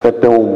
ഏറ്റവും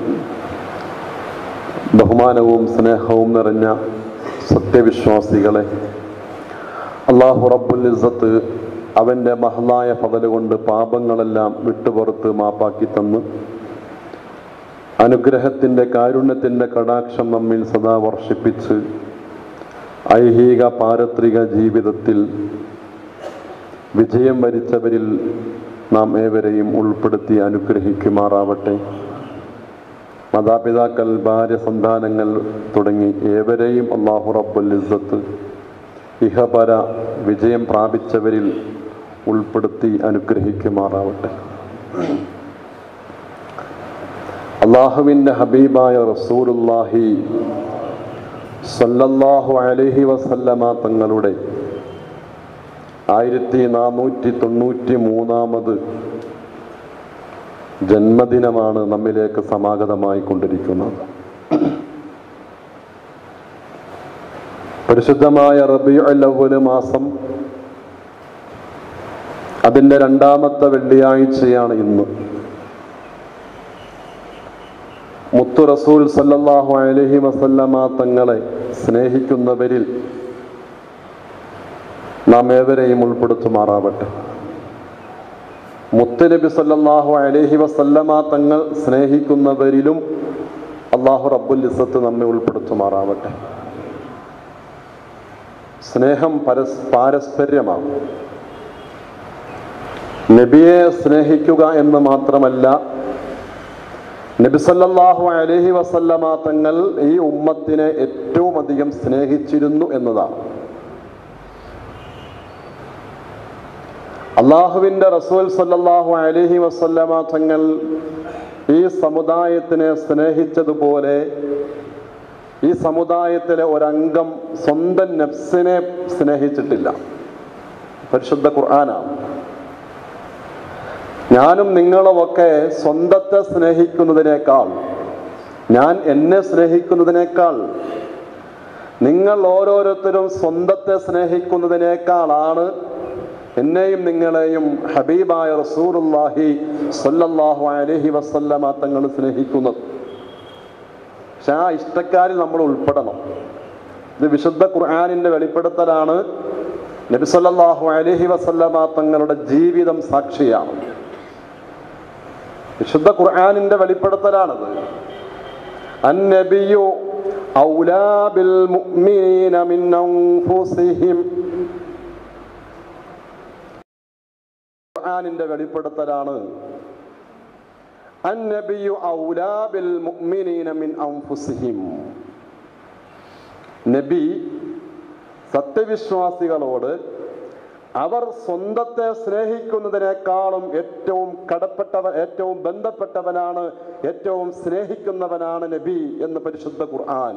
ബഹുമാനവും സ്നേഹവും നിറഞ്ഞ സത്യവിശ്വാസികളെ അള്ളാഹു റബ്ബുൽ ഇസ്സത്ത് അവൻ്റെ മഹലായ ഫതല് കൊണ്ട് പാപങ്ങളെല്ലാം വിട്ടുപുറത്ത് മാപ്പാക്കി തന്ന് അനുഗ്രഹത്തിൻ്റെ കാരുണ്യത്തിൻ്റെ കടാക്ഷം നമ്മിൽ സദാ വർഷിപ്പിച്ച് ഐഹിക പാരത്രിക ജീവിതത്തിൽ വിജയം വരിച്ചവരിൽ നാം ഏവരെയും ഉൾപ്പെടുത്തി അനുഗ്രഹിക്കുമാറാവട്ടെ മാതാപിതാക്കൾ ഭാര്യ സന്താനങ്ങൾ തുടങ്ങി ഏവരെയും അള്ളാഹു റബ്ബുൽ ഇസ്സത്ത് ഇഹപര വിജയം പ്രാപിച്ചവരിൽ ഉൾപ്പെടുത്തി അനുഗ്രഹിക്കുമാറാവട്ടെ അള്ളാഹുവിൻ്റെ ഹബീബായ റസൂലുല്ലാഹി സല്ലല്ലാഹു അലൈഹി വസല്ലമ തങ്ങളുടെ ആയിരത്തി നാനൂറ്റി തൊണ്ണൂറ്റി മൂന്നാമത് ജന്മദിനമാണ് നമ്മിലേക്ക് സമാഗതമായി കൊണ്ടിരിക്കുന്നത് പരിശുദ്ധമായ റബിയുൽ അവ്വൽ മാസം അതിൻ്റെ രണ്ടാമത്തെ വെള്ളിയാഴ്ചയാണ് ഇന്ന് മുത്തു റസൂൽ സല്ലല്ലാഹു അലൈഹി വസല്ലമ തങ്ങളെ സ്നേഹിക്കുന്നവരിൽ നാം ഏവരെയും ഉൾപ്പെടുത്തുമാറാവട്ടെ മുത്തുനബി സല്ലല്ലാഹു അലൈഹി വസല്ലമ തങ്ങൾ സ്നേഹിക്കുന്നവരിലും അള്ളാഹു റബ്ബുൽ ഇസ്സത്ത് നമ്മെ ഉൾപ്പെടുത്തുമാറാവട്ടെ സ്നേഹം പരസ് പാരസ്പര്യമാണ് നബിയെ സ്നേഹിക്കുക എന്ന് മാത്രമല്ല നബി സല്ലല്ലാഹു അലൈഹി വസല്ലമ തങ്ങൾ ഈ ഉമ്മത്തിനെ ഏറ്റവും അധികം സ്നേഹിച്ചിരുന്നു എന്നതാണ് അള്ളാഹുവിൻ്റെ റസൂൽ സല്ലല്ലാഹു അലൈഹി വസല്ലമ തങ്ങൾ ഈ സമുദായത്തിനെ സ്നേഹിച്ചതുപോലെ ഈ സമുദായത്തിലെ ഒരംഗം സ്വന്തം നഫ്സിനെ സ്നേഹിച്ചിട്ടില്ല പരിശുദ്ധ ഖുർആനാണ് ഞാനും നിങ്ങളുമൊക്കെ സ്വന്തത്തെ സ്നേഹിക്കുന്നതിനേക്കാൾ ഞാൻ എന്നെ സ്നേഹിക്കുന്നതിനേക്കാൾ നിങ്ങൾ ഓരോരുത്തരും സ്വന്തത്തെ സ്നേഹിക്കുന്നതിനേക്കാളാണ് എന്നെയും നിങ്ങളെയും ഹബീബായ റസൂറുല്ലാഹി സല്ലല്ലാഹു അലൈഹി വസല്ലമ തങ്ങൾ സ്നേഹിക്കുന്നത് പക്ഷെ ആ ഇഷ്ടക്കാരിൽ നമ്മൾ ഉൾപ്പെടണം ഇത് വിശുദ്ധ ഖുർആാനിന്റെ വെളിപ്പെടുത്തലാണ് നബി സല്ലല്ലാഹു അലൈഹി വസല്ലമ തങ്ങളുടെ ജീവിതം സാക്ഷിയാണ് വിശുദ്ധ ഖുർആാനിന്റെ വെളിപ്പെടുത്തലാണത് അന്നബിയു ഔലാ ബിൽ മുഅ്മിനീന മിൻ അൻഫുസിഹിം ഖുർആാനിന്റെ വെളിപ്പെടുത്തലാണ് അന്നബിയു ഔലാ ബിൽ മുഅ്മിനീന മിൻ അൻഫുസിഹിം നബി സത്യവിശ്വാസികളോട് അവർ സ്വന്തത്തെ സ്നേഹിക്കുന്നതിനേക്കാളും ഏറ്റവും കടപ്പെട്ടവൻ ഏറ്റവും ബന്ധപ്പെട്ടവനാണ് ഏറ്റവും സ്നേഹിക്കുന്നവനാണ് നബി എന്ന് പരിശുദ്ധ ഖുർആൻ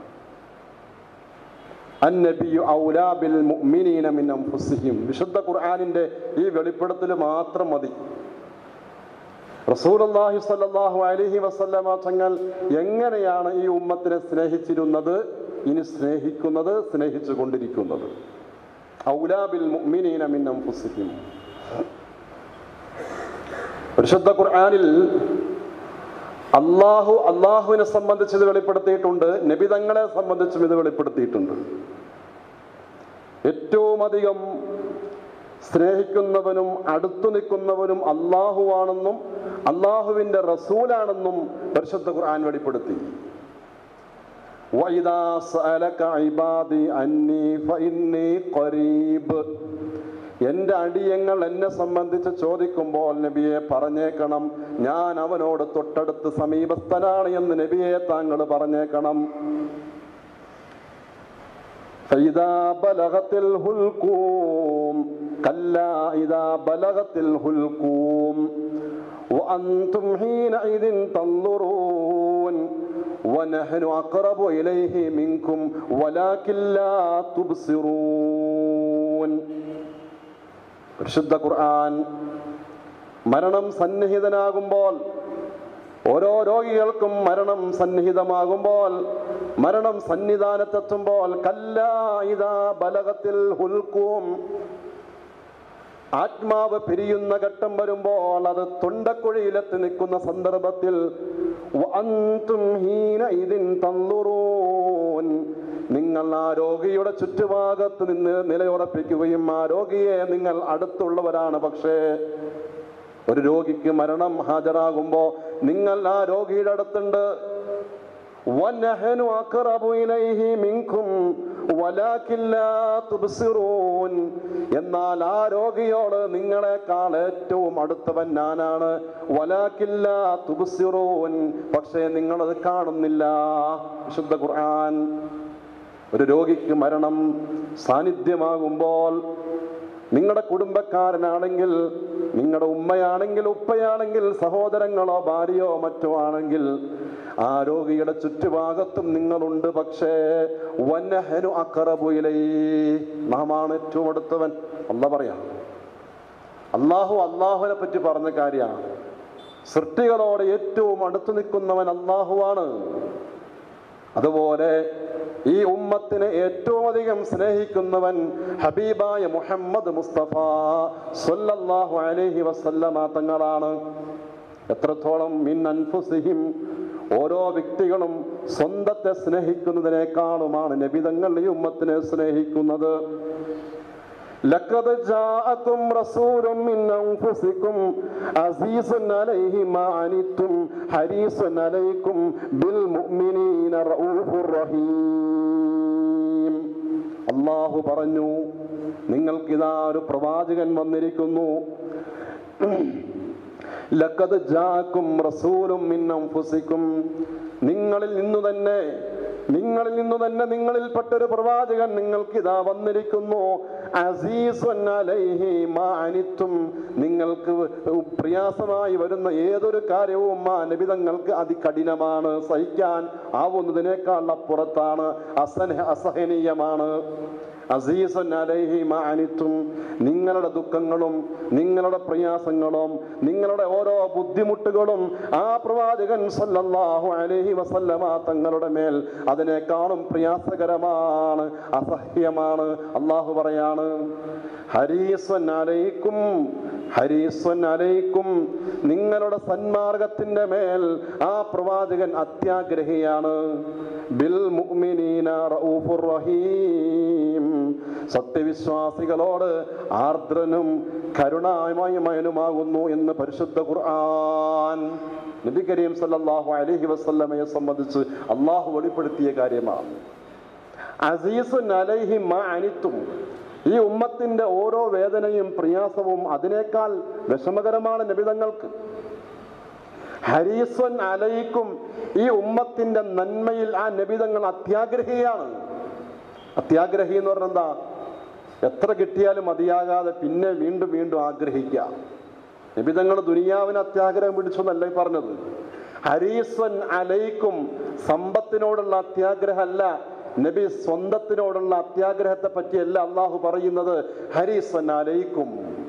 അന്നബിയു ഔലാ ബിൽ മുഅ്മിനീന മിൻ അൻഫുസിഹിം വിശുദ്ധ ഖുർആനിന്റെ ഈ വെളിപ്പെടുത്തൽ മാത്രം മതി റസൂലുള്ളാഹി സ്വല്ലല്ലാഹു അലൈഹി വസല്ലമ തങ്ങൾ എങ്ങനെയാണ് ഈ ഉമ്മത്തിനെ സ്നേഹിച്ചിരുന്നത് ഇനി സ്നേഹിക്കുന്നത് സ്നേഹിച്ചു കൊണ്ടിരിക്കുന്നത് ഔലാ ബിൽ മുഅ്മിനീന മിൻ അൻഫുസിഹിം പരിശുദ്ധ ഖുർആനിൽ അള്ളാഹു അള്ളാഹുവിനെ സംബന്ധിച്ച് ഇത് വെളിപ്പെടുത്തിയിട്ടുണ്ട് നബിതങ്ങളെ സംബന്ധിച്ചും ഇത് വെളിപ്പെടുത്തിയിട്ടുണ്ട് ഏറ്റവും അധികം സ്നേഹിക്കുന്നവനും അടുത്തു നിൽക്കുന്നവനും അള്ളാഹുവാണെന്നും അള്ളാഹുവിന്റെ റസൂലാണെന്നും പരിശുദ്ധ ഖുർആൻ വെളിപ്പെടുത്തി وَإِذَا سَأَلَكَ عِبَادِي عَنِّي فَإِنِّي قَرِيبٌ എന്റെ അടിയങ്ങൾ എന്നെ സംബന്ധിച്ച് ചോദിക്കുമ്പോൾ നബിയെ പറഞ്ഞേക്കണം ഞാൻ അവനോട് തൊട്ടടുത്ത് സമീപസ്ഥനാണ് എന്ന് നബിയെ താങ്കൾ പറഞ്ഞേക്കണം فإذا بلغت الهلكوم كلا إذا بلغت الهلكوم وأنتم حينئذ تنظرون ونحن أقرب إليه منكم ولكن لا تبصرون പരിശുദ്ധ ഖുർആൻ മരണം സന്നിഹിതനാകുമ്പോൾ ഓരോ രോഗികൾക്കും മരണം സന്നിഹിതമാകുമ്പോൾ മരണം സന്നിധാനത്തെത്തുമ്പോൾ കല്ലാ ഇതാ ബലകത്തിൽ ഹുൽക്കും ആത്മാവ് പിരിയുന്ന ഘട്ടം വരുമ്പോൾ അത് തൊണ്ടക്കുഴിയിലെത്തി നിൽക്കുന്ന സന്ദർഭത്തിൽ വഅൻതും ഹീനഇദിൻ തൻളുറൂൻ. നിങ്ങൾ ആ രോഗിയുടെ ചുറ്റുഭാഗത്ത് നിന്ന് നിലയുറപ്പിക്കുകയും ആ രോഗിയെ നിങ്ങൾ അടുത്തുള്ളവരാണ് പക്ഷേ ഒരു രോഗിക്ക് മരണം ഹാജരാകുമ്പോ നിങ്ങൾ ആ രോഗിയുടെ അടുത്തുണ്ട് وَنَحْنُ أَقْرَبُ إِلَيْهِ مِنكُمْ وَلَكِنْ لَا تُبْصِرُونَ എന്നാൽ ആ രോഗിയോട് നിങ്ങളെക്കാൾ ഏറ്റവും അടുത്തവൻ ഞാനാണ് വലാക്കില്ല തുബുസിറൂൻ പക്ഷേ നിങ്ങളത് കാണുന്നില്ല വിശുദ്ധ ഖുർആൻ ഒരു രോഗിക്ക് മരണം സാന്നിധ്യമാകുമ്പോൾ നിങ്ങളുടെ കുടുംബക്കാരനാണെങ്കിൽ നിങ്ങളുടെ ഉമ്മയാണെങ്കിൽ ഉപ്പയാണെങ്കിൽ സഹോദരങ്ങളോ ഭാര്യയോ മറ്റോ ആണെങ്കിൽ ആ രോഗിയുടെ ചുറ്റുഭാഗത്തും നിങ്ങളുണ്ട് പക്ഷേ വന്നഹനു അക്കറബുയിലേ നാമാണ് ഏറ്റവും അടുത്തവൻ അല്ല പറയാം അള്ളാഹു അള്ളാഹുവിനെ പറ്റി പറഞ്ഞ കാര്യമാണ് സൃഷ്ടികളോട് ഏറ്റവും അടുത്തു നിൽക്കുന്നവൻ അള്ളാഹുവാണ് അതുപോലെ ഈ ഉമ്മത്തിനെ ഏറ്റവും അധികം സ്നേഹിക്കുന്നവൻ ഹബീബായ മുഹമ്മദ് മുസ്തഫ സല്ലല്ലാഹു അലൈഹി വസല്ലമ തങ്ങളാണ് എത്രത്തോളം മിൻ അൻഫുസിഹിം ഓരോ വ്യക്തികളും സ്വന്തത്തെ സ്നേഹിക്കുന്നതിനേക്കാളുമാണ് നബിതങ്ങൾ ഈ ഉമ്മത്തിനെ സ്നേഹിക്കുന്നത് لقد جاءكم رسول من أنفسكم عزيز عليه ما عنتم حريص عليكم بالمؤمنين رؤوف رحيم അള്ളാഹു പറഞ്ഞു നിങ്ങൾക്കിതാ ഒരു പ്രവാചകൻ വന്നിരിക്കുന്നു ലക്കത് ജാക്കും റസൂലും മിൻ അൻഫുസിക്കും നിങ്ങളിൽ നിന്നു തന്നെ നിങ്ങളിൽ നിന്നു തന്നെ നിങ്ങളിൽപ്പെട്ടൊരു പ്രവാചകൻ നിങ്ങൾക്ക് ഇതാ വന്നിരിക്കുന്നു അസീസുൻ അലൈഹി മാ അനിത്തും നിങ്ങൾക്ക് പ്രയാസമായി വരുന്ന ഏതൊരു കാര്യവും ആ നബിതങ്ങൾക്ക് അതികഠിനമാണ് സഹിക്കാൻ ആവുന്നതിനേക്കാൾ അപ്പുറത്താണ് അസന അസഹനീയമാണ് അസീസൻ അലൈഹി മാ അനിത്തും നിങ്ങളുടെ ദുഃഖങ്ങളും നിങ്ങളുടെ പ്രയാസങ്ങളും നിങ്ങളുടെ ഓരോ ബുദ്ധിമുട്ടുകളും ആ പ്രവാചകൻ സല്ലല്ലാഹു അലൈഹി വസല്ലമ തങ്ങളുടെ മേൽ അതിനേക്കാളും പ്രയാസകരമാണ് അസഹ്യമാണ് അള്ളാഹു പറയാണ് ഹരീസ്വൻ അലൈക്കും ഹരീസ്വൻ അലൈക്കും നിങ്ങളുടെ സന്മാർഗത്തിന്റെ മേൽ ആ പ്രവാചകൻ അത്യാഗ്രഹിയാണ് ബിൽ മുഅ്മിനീന റഊഫുർ റഹീം സത്യവിശ്വാസികളോട് ആർദ്രനും കരുണാമയമയനുമാകുന്നു എന്ന് പരിശുദ്ധ ഖുർആൻ നബി കരീം സല്ലല്ലാഹു അലൈഹി വസല്ലമയെ സംബന്ധിച്ച് അള്ളാഹു വെളിപ്പെടുത്തിയ കാര്യമാണ് അസീസുൻ അലൈഹി മാ അനിത്തും ഈ ഉമ്മത്തിന്റെ ഓരോ വേദനയും പ്രയാസവും അതിനേക്കാൾ വിഷമകരമാണ് നബിതങ്ങൾക്ക് ഹരീസ്വൻ അലയിക്കും ഈ ഉമ്മത്തിന്റെ നന്മയിൽ ആ നബിതങ്ങൾ അത്യാഗ്രഹിയാണ് അത്യാഗ്രഹി എന്ന് പറഞ്ഞാൽ എന്താ എത്ര കിട്ടിയാലും മതിയാകാതെ പിന്നെ വീണ്ടും വീണ്ടും ആഗ്രഹിക്കുക നബിതങ്ങൾ ദുനിയാവിന് അത്യാഗ്രഹം പിടിച്ചു എന്നല്ല ഈ പറഞ്ഞത് ഹരീസ്വൻ അലയിക്കും സമ്പത്തിനോടുള്ള അത്യാഗ്രഹമല്ല നബി സ്വന്തത്തിനോടുള്ള അത്യാഗ്രഹത്തെ പറ്റിയല്ല അള്ളാഹു പറയുന്നത് ഹരീസ്വൻ അലയിക്കും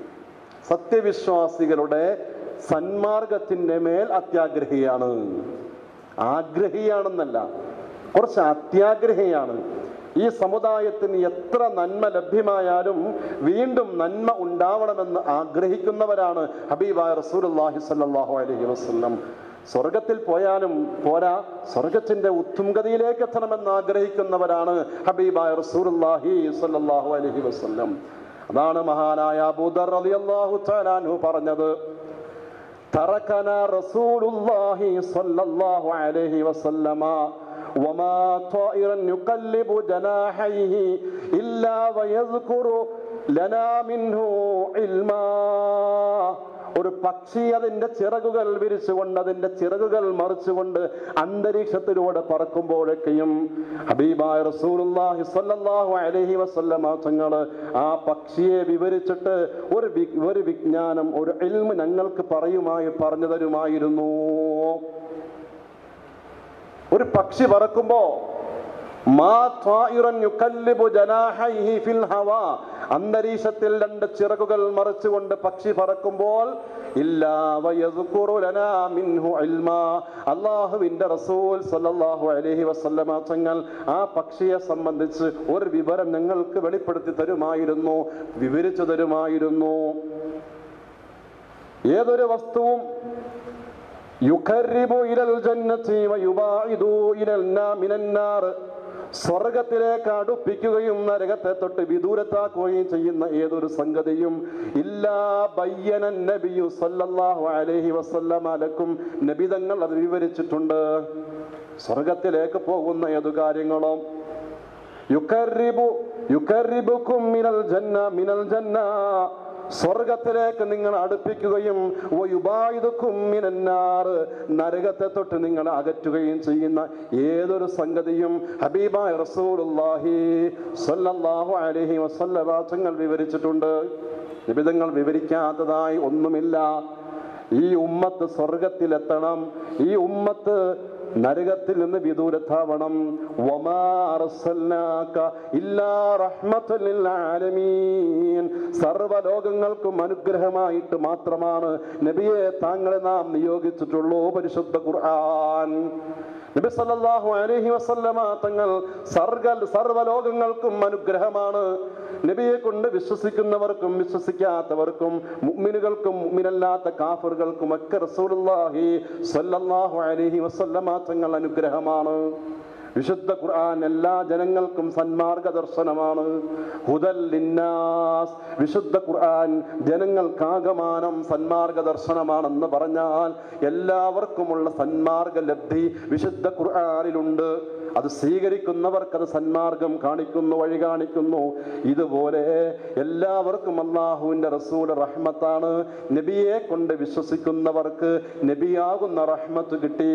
സത്യവിശ്വാസികളുടെ സന്മാർഗത്തിന്റെ മേൽ അത്യാഗ്രഹിയാണ് ആഗ്രഹിയാണെന്നല്ല കുറച്ച് അത്യാഗ്രഹിയാണ് ഈ സമുദായത്തിന് എത്ര നന്മ ലഭ്യമായാലും വീണ്ടും നന്മ ഉണ്ടാവണമെന്ന് ആഗ്രഹിക്കുന്നവരാണ് ഹബീബായ റസൂലുള്ളാഹി സ്വല്ലല്ലാഹു അലൈഹി വസല്ലം സ്വർഗത്തിൽ പോയാലും പോരാ സ്വർഗത്തിന്റെ ഉത്തുംഗതിയിലേക്ക് എത്തണമെന്ന് ആഗ്രഹിക്കുന്നവരാണ് ഹബീബായ റസൂലുള്ളാഹി സ്വല്ലല്ലാഹു അലൈഹി വസല്ലം അതാണ് മഹാനായ അബൂദർ റളിയല്ലാഹു തആല അൻഹു പറഞ്ഞത് تركنا رسول الله صلى الله عليه وسلم وما طائرا يقلب جناحيه إلا ويذكر لنا منه علما ഒരു പക്ഷി അതിന്റെ ചിറകുകൾ വിരിച്ചുകൊണ്ട് അതിന്റെ ചിറകുകൾ മറിച്ചുകൊണ്ട് അന്തരീക്ഷത്തിലൂടെ പറക്കുമ്പോഴൊക്കെയും ഹബീബായ റസൂലുള്ളാഹി സ്വല്ലല്ലാഹു അലൈഹി വസല്ലമ തങ്ങൾ ആ പക്ഷിയെ വിവരിച്ചിട്ട് ഒരു വി- ഒരു വിജ്ഞാനം ഒരു ഇൽമ് ഞങ്ങൾക്ക് പറയുമായി പറഞ്ഞു തരുമായിരുന്നു ഒരു പക്ഷി പറക്കുമ്പോ മാ ത്വായിറൻ യുകല്ലിബു ജനാഹൈഹി ഫിൽ ഹവാ അന്തരീക്ഷത്തിൽ രണ്ട് ചിറകുകൾ മറിച്ചുകൊണ്ട് പക്ഷി പറക്കുമ്പോൾ ഇല്ലാ വയദ്കുറു ലനാ മിൻഹു ഇൽമാ അല്ലാഹുവിന്റെ റസൂൽ സല്ലല്ലാഹു അലൈഹി വസല്ലമ തങ്ങൾ ആ പക്ഷിയെ സംബന്ധിച്ച് ഒരു വിവരം ഞങ്ങൾക്ക് വെളിപ്പെടുത്തി തരുമായിരുന്നു വിവരിച്ചു തരുമായിരുന്നു ഏതൊരു വസ്തുവും യുഖരിബു ഇലൽ ജന്നത്തി വയുബാഇദു ഇലൽ നാ- മിനന്നാർ സ്വർഗത്തിലേക്ക് അടുപ്പിക്കുകയും നരകത്തെ തൊട്ട് വിദൂരത്താക്കുകയും ചെയ്യുന്ന ഏതൊരു സംഗതിയും ഇല്ലാ ബയ്യന നബിയു സല്ലല്ലാഹു അലൈഹി വസല്ലമ ലക്കും നബി തങ്ങൾ അത് വിവരിച്ചിട്ടുണ്ട് സ്വർഗത്തിലേക്ക് പോകുന്ന ഏതു കാര്യങ്ങളും യുക്കറിബു യുക്കറിബുക്കും മിനൽ ജന്ന മിനൽ ജന്ന സ്വർഗത്തിലേക്ക് നിങ്ങൾ അടുപ്പിക്കുകയും വയുബായുധക്കും മിനന്നാർ നരകത്തെ തൊട്ട് നിങ്ങൾ അകറ്റുകയും ചെയ്യുന്ന ഏതൊരു സംഗതിയും ഹബീബായ റസൂലുള്ളാഹി സ്വല്ലല്ലാഹു അലൈഹി വസല്ലമ തങ്ങൾ വിവരിച്ചിട്ടുണ്ട് നിബിധങ്ങൾ വിവരിക്കാത്തതായി ഒന്നുമില്ല ഈ ഉമ്മത്ത് സ്വർഗത്തിലെത്തണം ഈ ഉമ്മത്ത് നരകത്തിൽ നിന്ന് വിദൂരത്താവണം വമാ അർസൽനാക ഇല്ലാ റഹ്മത്തുൽ ലിൽ ആലമീൻ സർവ്വലോകങ്ങൾക്കും അനുഗ്രഹമായിട്ട് മാത്രമാണ് നബിയെ താങ്കളെ നാം നിയോഗിച്ചിട്ടുള്ളൂ പരിശുദ്ധ ഖുർആൻ നബി സല്ലല്ലാഹു അലൈഹി വസല്ലമ തങ്ങൾ സർഗ സർവ്വലോകങ്ങൾക്കും അനുഗ്രഹമാണ് നബിയെ കൊണ്ട് വിശ്വസിക്കുന്നവർക്കും വിശ്വസിക്കാത്തവർക്കും മുഅ്മിനുകൾക്കും മുഅ്മിനല്ലാത്ത കാഫറുകൾക്കും ഒക്കെ റസൂലുള്ളാഹി സ്വല്ലല്ലാഹു അലൈഹി വസല്ലമ തങ്ങൾ അനുഗ്രഹമാണ് വിശുദ്ധ ഖുർആൻ എല്ലാ ജനങ്ങൾക്കും സന്മാർഗ ദർശനമാണ് ഹുദൽ ലിന്നാസ് വിശുദ്ധ ഖുർആൻ ജനങ്ങൾക്കാകമാനം സന്മാർഗ ദർശനമാണെന്ന് പറഞ്ഞാൽ എല്ലാവർക്കുമുള്ള സന്മാർഗ ലബ്ധി വിശുദ്ധ ഖുർആനിലുണ്ട് അത് സ്വീകരിക്കുന്നവർക്ക് അത് സന്മാർഗം കാണിക്കുന്നു വഴി കാണിക്കുന്നു ഇതുപോലെ എല്ലാവർക്കും അള്ളാഹുവിന്റെ റസൂൽ റഹ്മത്താണ് നബിയെ കൊണ്ട് വിശ്വസിക്കുന്നവർക്ക് നബിയാകുന്ന റഹ്മത്ത് കിട്ടി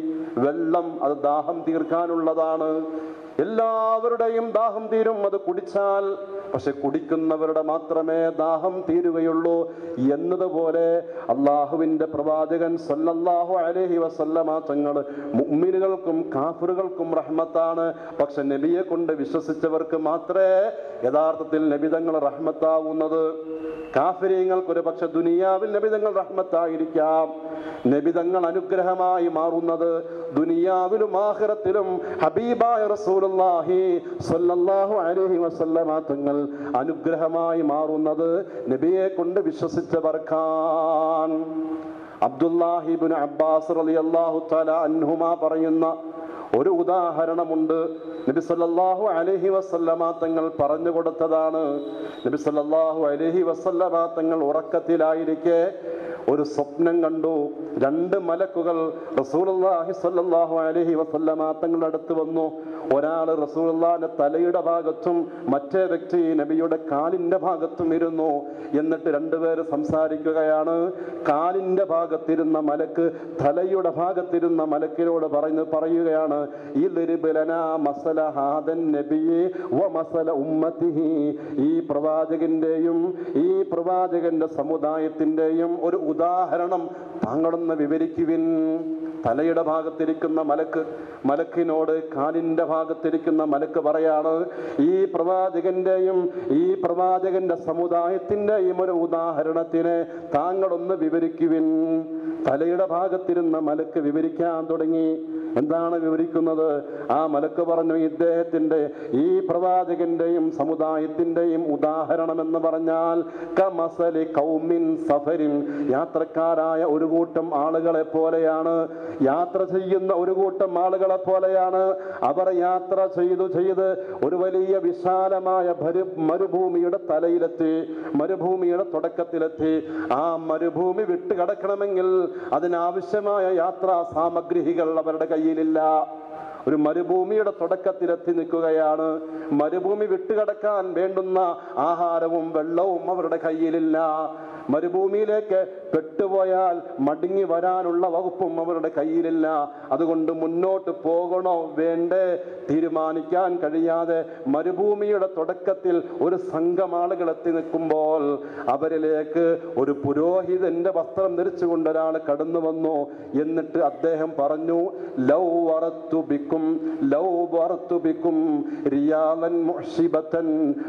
വെള്ളം അത് ദാഹം തീർക്കാനുള്ളതാണ് എല്ലാവരുടെയും ദാഹം തീരും അത് കുടിച്ചാൽ പക്ഷെ കുടിക്കുന്നവരുടെ മാത്രമേ ദാഹം തീരുകയുള്ളൂ എന്നതുപോലെ അള്ളാഹുവിന്റെ പ്രവാചകൻ സല്ലല്ലാഹു അലൈഹി വസല്ലമ തങ്ങൾ മുഅ്മിനുകൾക്കും കാഫിറുകൾക്കും റഹ്മത്താണ് പക്ഷെ നബിയെ കൊണ്ട് വിശ്വസിച്ചവർക്ക് മാത്രമേ യഥാർത്ഥത്തിൽ നബിതങ്ങൾ റഹ്മത്താവുന്നത് കാഫിര്യങ്ങൾക്ക് ഒരു പക്ഷെ ദുനിയാവിൽ നബിതങ്ങൾ റഹ്മത്തായിരിക്കാം നബിതങ്ങൾ അനുഗ്രഹമായി മാറുന്നത് ദുനിയാവിലും ആഖിറത്തിലും ഹബീബായ റസൂലുള്ളാഹി സ്വല്ലല്ലാഹു അലൈഹി വസല്ലമ തങ്ങൾ അനുഗ്രഹമായി മാറുന്നത് നബിയെ കൊണ്ട് വിശ്വസിച്ചവർക്കാണ് അബ്ദുല്ലാഹിബിൻ അബ്ബാസ് റളിയല്ലാഹു തആല അൻഹുമ പറയുന്ന ഒരു ഉദാഹരണമുണ്ട് നബി സല്ലല്ലാഹു അലൈഹി വസല്ലമ തങ്ങൾ പറഞ്ഞു കൊടുത്തതാണ് നബി സല്ലല്ലാഹു അലൈഹി വസല്ലമ തങ്ങൾ ഉറക്കത്തിലായിരിക്കെ ഒരു സ്വപ്നം കണ്ടു രണ്ട് മലക്കുകൾ റസൂലുള്ളാഹി സ്വല്ലല്ലാഹു അലൈഹി വസല്ലമ തങ്ങളുടെ അടുത്ത് വന്നു ഒരാൾ റസൂലുള്ളാഹിന്റെ തലയുടെ ഭാഗത്തും മറ്റേ വ്യക്തി നബിയുടെ കാലിന്റെ ഭാഗത്തും ഇരുന്നു എന്നിട്ട് രണ്ടുപേര് സംസാരിക്കുകയാണ് കാലിന്റെ ഭാഗത്തിരുന്ന മലക്ക് തലയുടെ ഭാഗത്തിരുന്ന മലക്കിനോട് പറഞ്ഞു പറയുകയാണ് ഇദ്രിബ് ലനാ മസല ഹാദൻ നബിയെ വ മസല ഉമ്മത്തിഹി ഈ പ്രവാചകന്റെയും ഈ പ്രവാചകന്റെ സമുദായത്തിന്റെയും ഒരു ഉദാഹരണം താങ്കളൊന്ന് വിവരിക്കുവിൻ തലയുടെ ഭാഗത്തിരിക്കുന്ന മലക്ക് മലക്കിനോട് കാലിന്റെ ഭാഗത്തിരിക്കുന്ന മലക്ക് പറയാണ് ഈ പ്രവാചകന്റെയും ഈ പ്രവാചകന്റെ സമുദായത്തിന്റെയും ഒരു ഉദാഹരണത്തിന് താങ്കളൊന്ന് വിവരിക്കുവിൻ തലയുടെ ഭാഗത്തിരുന്ന മലക്ക് വിവരിക്കാൻ തുടങ്ങി എന്താണ് വിവരിക്കുന്നത് ആ മലക്ക് പറഞ്ഞു ഇദ്ദേഹത്തിന്റെ ഈ പ്രവാചകന്റെയും സമുദായത്തിന്റെയും ഉദാഹരണം എന്ന് പറഞ്ഞാൽ കമസലി കൗമിൻ സഫരിൻ യാത്രക്കാരായ ഒരു കൂട്ടം ആളുകളെ പോലെയാണ് യാത്ര ചെയ്യുന്ന ഒരു കൂട്ടം ആളുകളെ പോലെയാണ് അവർ യാത്ര ചെയ്തു ചെയ്ത് ഒരു വലിയ വിശാലമായ ഭരു മരുഭൂമിയുടെ തലയിലെത്തി മരുഭൂമിയുടെ തുടക്കത്തിലെത്തി ആ മരുഭൂമി വിട്ട് കടക്കണമെങ്കിൽ അതിനാവശ്യമായ യാത്രാ സാമഗ്രികൾ അവരുടെ കയ്യിലില്ല ഒരു മരുഭൂമിയുടെ തുടക്കത്തിലെത്തി നിൽക്കുകയാണ് മരുഭൂമി വിട്ടുകടക്കാൻ വേണ്ടുന്ന ആഹാരവും വെള്ളവും അവരുടെ കയ്യിലില്ല മരുഭൂമിയിലേക്ക് പെട്ടുപോയാൽ മടങ്ങി വരാനുള്ള വകുപ്പും അവരുടെ കയ്യിലില്ല അതുകൊണ്ട് മുന്നോട്ട് പോകണോ വേണ്ടേ തീരുമാനിക്കാൻ കഴിയാതെ മരുഭൂമിയുടെ തുടക്കത്തിൽ ഒരു സംഘം ആളുകൾ എത്തി നിൽക്കുമ്പോൾ അവരിലേക്ക് ഒരു പുരോഹിതന്റെ വസ്ത്രം ധരിച്ചുകൊണ്ട് ഒരാൾ കടന്നു വന്നു എന്നിട്ട് അദ്ദേഹം പറഞ്ഞു ലൗ വറത്തു ബിക്കും ലൗ വറത്തു ബിക്കും റിയാലൻ മുഹ്സിബത്തൻ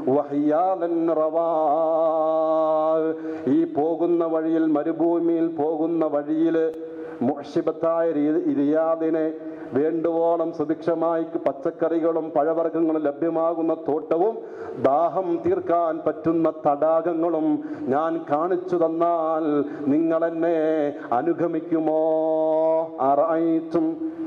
വഹിയാലൻ റവാ ഈ പോകുന്ന വഴിയിൽ മരുഭൂമിയിൽ പോകുന്ന വഴിയിൽ മുഷിബത്തായ രീതി ഇരിയാദിനെ വേണ്ടുവോളം സുഭിക്ഷമായി പച്ചക്കറികളും പഴവർഗ്ഗങ്ങളും ലഭ്യമാകുന്ന തോട്ടവും ദാഹം തീർക്കാൻ പറ്റുന്ന തടാകങ്ങളും ഞാൻ കാണിച്ചു തന്നാൽ നിങ്ങൾ എന്നെ അനുഗമിക്കുമോ അറായിട്ടും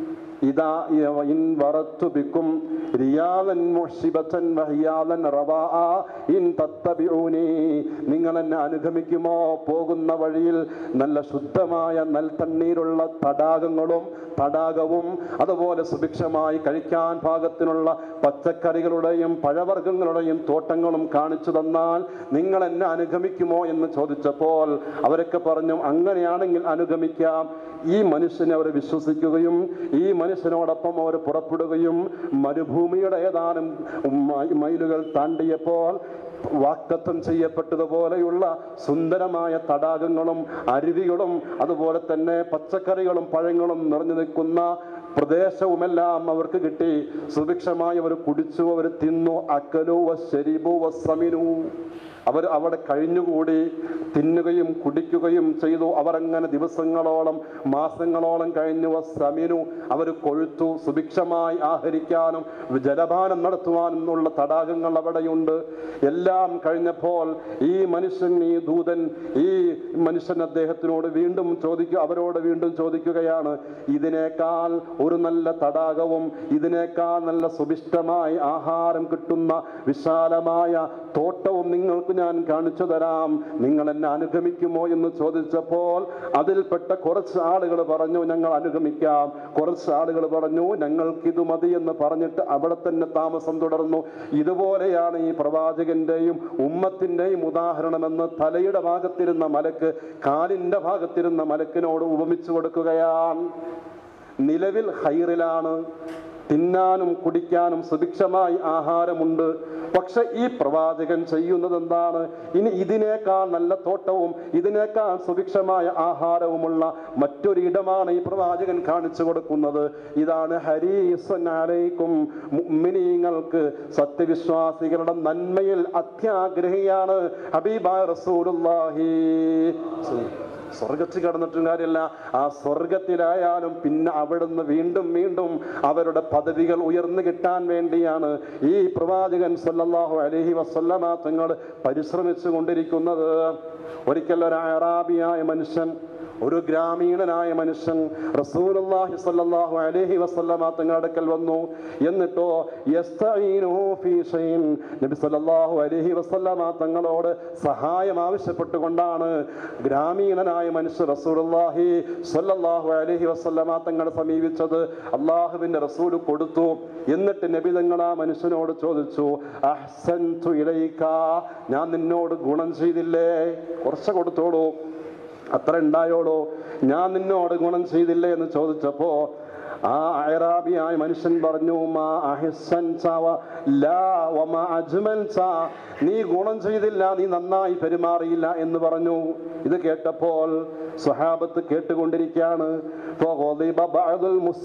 ഇതാ ഇൻ വറത്തു ബിക്കും റിയാദൻ മുഷിബത്തൻ വഹിയാദൻ റവാ ഇൻ തത്തബിഊനി നിങ്ങൾ എന്നെ അനുഗമിക്കുമോ പോകുന്ന വഴിയിൽ നല്ല ശുദ്ധമായ നൽതണ്ണീരുള്ള തടാകങ്ങളും തടാകവും അതുപോലെ സുഭിക്ഷമായി കഴിക്കാൻ പാകത്തിനുള്ള പച്ചക്കറികളുടെയും പഴവർഗ്ഗങ്ങളുടെയും തോട്ടങ്ങളും കാണിച്ചു തന്നാൽ നിങ്ങൾ എന്നെ അനുഗമിക്കുമോ എന്ന് ചോദിച്ചപ്പോൾ അവരൊക്കെ പറഞ്ഞു അങ്ങനെയാണെങ്കിൽ അനുഗമിക്കാം ഈ മനുഷ്യനെ അവർ വിശ്വസിക്കുകയും ഈ മനുഷ്യനോടൊപ്പം അവർ പുറപ്പെടുകയും മരുഭൂമിയുടെ ഏതാനും മൈ- മൈലുകൾ താണ്ടിയപ്പോൾ വാക്തത്വം ചെയ്യപ്പെട്ടതുപോലെയുള്ള സുന്ദരമായ തടാകങ്ങളും അരുവികളും അതുപോലെ തന്നെ പച്ചക്കറികളും പഴങ്ങളും നിറഞ്ഞു നിൽക്കുന്ന പ്രദേശവുമെല്ലാം അവർക്ക് കിട്ടി സുഭിക്ഷമായി അവർ കുടിച്ചു അവർ തിന്നു അക്കലു വശരിബു വസമിനു അവർ അവിടെ കഴിഞ്ഞുകൂടി തിന്നുകയും കുടിക്കുകയും ചെയ്തു അവർ അങ്ങനെ ദിവസങ്ങളോളം മാസങ്ങളോളം കഴിഞ്ഞു വസമിനു അവർ കൊഴുത്തു സുഭിക്ഷമായി ആഹരിക്കാനും ജലപാനം നടത്തുവാനും ഉള്ള തടാകങ്ങൾ അവിടെയുണ്ട് എല്ലാം കഴിഞ്ഞപ്പോൾ ഈ മനുഷ്യൻ ഈ ദൂതൻ ഈ മനുഷ്യൻ അദ്ദേഹത്തിനോട് വീണ്ടും ചോദിക്കുക അവരോട് വീണ്ടും ചോദിക്കുകയാണ് ഇതിനേക്കാൾ ഒരു നല്ല തടാകവും ഇതിനേക്കാൾ നല്ല സുഭിഷ്ടമായി ആഹാരം കിട്ടുന്ന വിശാലമായ തോട്ടവും നിങ്ങൾക്ക് ഞാൻ കാണിച്ചു തരാം നിങ്ങൾ എന്നെ അനുഗമിക്കുമോ എന്ന് ചോദിച്ചപ്പോൾ അതിൽപ്പെട്ട കുറച്ച് ആളുകൾ പറഞ്ഞു ഞങ്ങൾ അനുഗമിക്കാം കുറച്ച് ആളുകൾ പറഞ്ഞു ഞങ്ങൾക്ക് ഇത് മതി എന്ന് പറഞ്ഞിട്ട് അവിടെ തന്നെ താമസം തുടർന്നു ഇതുപോലെയാണ് ഈ പ്രവാചകന്റെയും ഉമ്മത്തിന്റെയും ഉദാഹരണമെന്ന് തലയുടെ ഭാഗത്തിരുന്ന മലക്ക് കാലിന്റെ ഭാഗത്തിരുന്ന മലക്കിനോട് ഉപമിച്ചു കൊടുക്കുകയാണ് നിലവിൽ ഹൈറിലാണ് തിന്നാനും കുടിക്കാനും സുഭിക്ഷമായി ആഹാരമുണ്ട് പക്ഷെ ഈ പ്രവാചകൻ ചെയ്യുന്നത് എന്താണ് ഇനി ഇതിനേക്കാൾ നല്ല തോട്ടവും ഇതിനേക്കാൾ സുഭിക്ഷമായ ആഹാരവുമുള്ള മറ്റൊരിടമാണ് ഈ പ്രവാചകൻ കാണിച്ചു കൊടുക്കുന്നത് ഇതാണ് ഹരീസൻ അലൈക്കും മുഅ്മിനീങ്ങൾക്ക് സത്യവിശ്വാസികളുടെ നന്മയിൽ അത്യാഗ്രഹിയാണ് ഹബീബായ റസൂലുള്ളാഹി സ്വർഗത്തിൽ കടന്നിട്ടും കാര്യമില്ല ആ സ്വർഗത്തിലായാലും പിന്നെ അവിടുന്ന് വീണ്ടും വീണ്ടും അവരുടെ പദവികൾ ഉയർന്നു കിട്ടാൻ വേണ്ടിയാണ് ഈ പ്രവാചകൻ സല്ലല്ലാഹു അലൈഹി വസല്ലമ തങ്ങൾ പരിശ്രമിച്ചു കൊണ്ടിരിക്കുന്നത് ഒരിക്കൽ ഒരു അറാബിയായ മനുഷ്യൻ ഒരു ഗ്രാമീണനായ മനുഷ്യൻ റസൂലുള്ളാഹി സ്വല്ലല്ലാഹു അലൈഹി വസല്ലമ തങ്ങളുടെ അടുക്കൽ വന്നു എന്നിട്ടോ യസ്തഈനുഹു ഫീ ഷൈൻ നബി സ്വല്ലല്ലാഹു അലൈഹി വസല്ലമ തങ്ങളോട് സഹായം ആവശ്യപ്പെട്ടുകൊണ്ടാണ് ഗ്രാമീണനായ മനുഷ്യൻ റസൂലുള്ളാഹി സ്വല്ലല്ലാഹു അലൈഹി വസല്ലമ തങ്ങളെ സമീപിച്ചത് അള്ളാഹുവിന്റെ റസൂൽ കൊടുത്തു എന്നിട്ട് നബി തങ്ങൾ ആ മനുഷ്യനോട് ചോദിച്ചു അഹ്സൻതു ഇലൈക ഞാൻ നിന്നോട് ഗുണം ചെയ്തില്ലേ കുറച്ച് കൊടുത്തോളൂ അത്ര ഉണ്ടായോളൂ ഞാൻ നിന്നോട് ഗുണം ചെയ്തില്ലേ എന്ന് ചോദിച്ചപ്പോ ആ അയറാബിയായ മനുഷ്യൻ പറഞ്ഞു മാ അഹിസൻ ചാവ ലാ വമാ അജ്മൽ ചാ നീ ഗുണം ചെയ്തില്ല നീ നന്നായി പെരുമാറിയില്ല എന്ന് പറഞ്ഞു ഇത് കേട്ടപ്പോൾ സ്വഹാബത്ത് കേട്ടുകൊണ്ടിരിക്കുകയാണ് فغضب بعض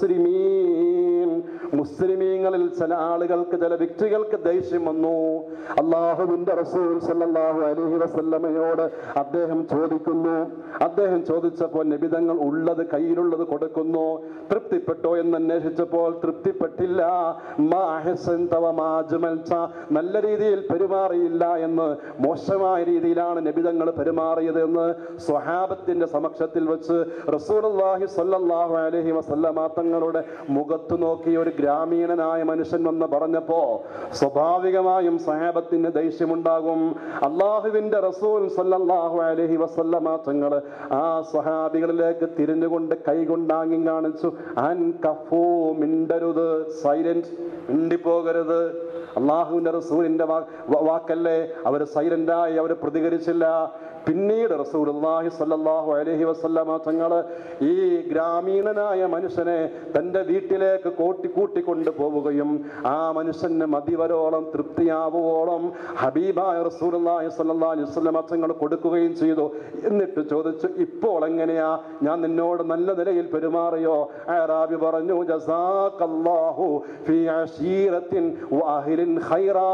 المسلمين മുസ്ലിമീങ്ങളിൽ ചില ആളുകൾക്ക് ചില വ്യക്തികൾക്ക് ദേഷ്യം വന്നു അള്ളാഹുവിന്റെ റസൂൽ സല്ലല്ലാഹു അലൈഹി വസല്ലമയോട് അദ്ദേഹം ചോദിക്കുന്നു അദ്ദേഹം ചോദിച്ചപ്പോൾ നബിതങ്ങൾ ഉള്ളത് കയ്യിലുള്ളത് കൊടുക്കുന്നു തൃപ്തിപ്പെട്ടോ എന്ന് അന്വേഷിച്ചപ്പോൾ തൃപ്തിപ്പെട്ടില്ല മാ അഹ്സൻത വമാ അജ്മൽത. നല്ല രീതിയിൽ പെരുമാറിയില്ല എന്ന് മോശമായ രീതിയിലാണ് നബിതങ്ങൾ പെരുമാറിയത് എന്ന് സ്വഹാബത്തിന്റെ സമക്ഷത്തിൽ വെച്ച് റസൂലുള്ളാഹി സ്വല്ലല്ലാഹു അലൈഹി വസല്ലമ തങ്ങളുടെ മുഖത്ത് നോക്കി ഒരു ഗ്രാമീണനായ മനുഷ്യൻ വന്ന് പറഞ്ഞപ്പോ സ്വാഭാവികമായും സഹാബത്തിന് ദേഷ്യമുണ്ടാകും അള്ളാഹുവിന്റെ റസൂൽ സല്ലല്ലാഹു അലൈഹി വസല്ലമ തങ്ങൾ ആ സ്വഹാബികളിലേക്ക് തിരിഞ്ഞുകൊണ്ട് കൈകൊണ്ടാങ്ങി കാണിച്ചു അൻ കഫൂ മിണ്ടരുത് സൈലന്റ് മിണ്ടിപ്പോകരുത് അള്ളാഹുവിന്റെ റസൂലിന്റെ വാ- വാ- വാക്കല്ലേ അവർ സൈലന്റായി അവർ പ്രതികരിച്ചില്ല പിന്നീട് റസൂലുള്ളാഹി സ്വല്ലല്ലാഹു അലൈഹി വസല്ലമ തങ്ങൾ ഈ ഗ്രാമീണനായ മനുഷ്യനെ തൻ്റെ വീട്ടിലേക്ക് കൂട്ടി കൂട്ടിക്കൊണ്ട് പോവുകയും ആ മനുഷ്യന് മതിവരോളം തൃപ്തിയാവുവോളം ഹബീബായ റസൂലുള്ളാഹി സ്വല്ലല്ലാഹു അലൈഹി വസല്ലമ തങ്ങൾ കൊടുക്കുകയും ചെയ്തു എന്നിട്ട് ചോദിച്ചു ഇപ്പോൾ എങ്ങനെയാ ഞാൻ നിന്നോട് നല്ല നിലയിൽ പെരുമാറിയോ അറാബി അഅറാബി പറഞ്ഞു ജസാക്കല്ലാഹു ഫീ അശീറത്തിൻ വഅഹ്ലിൻ ഖൈറാ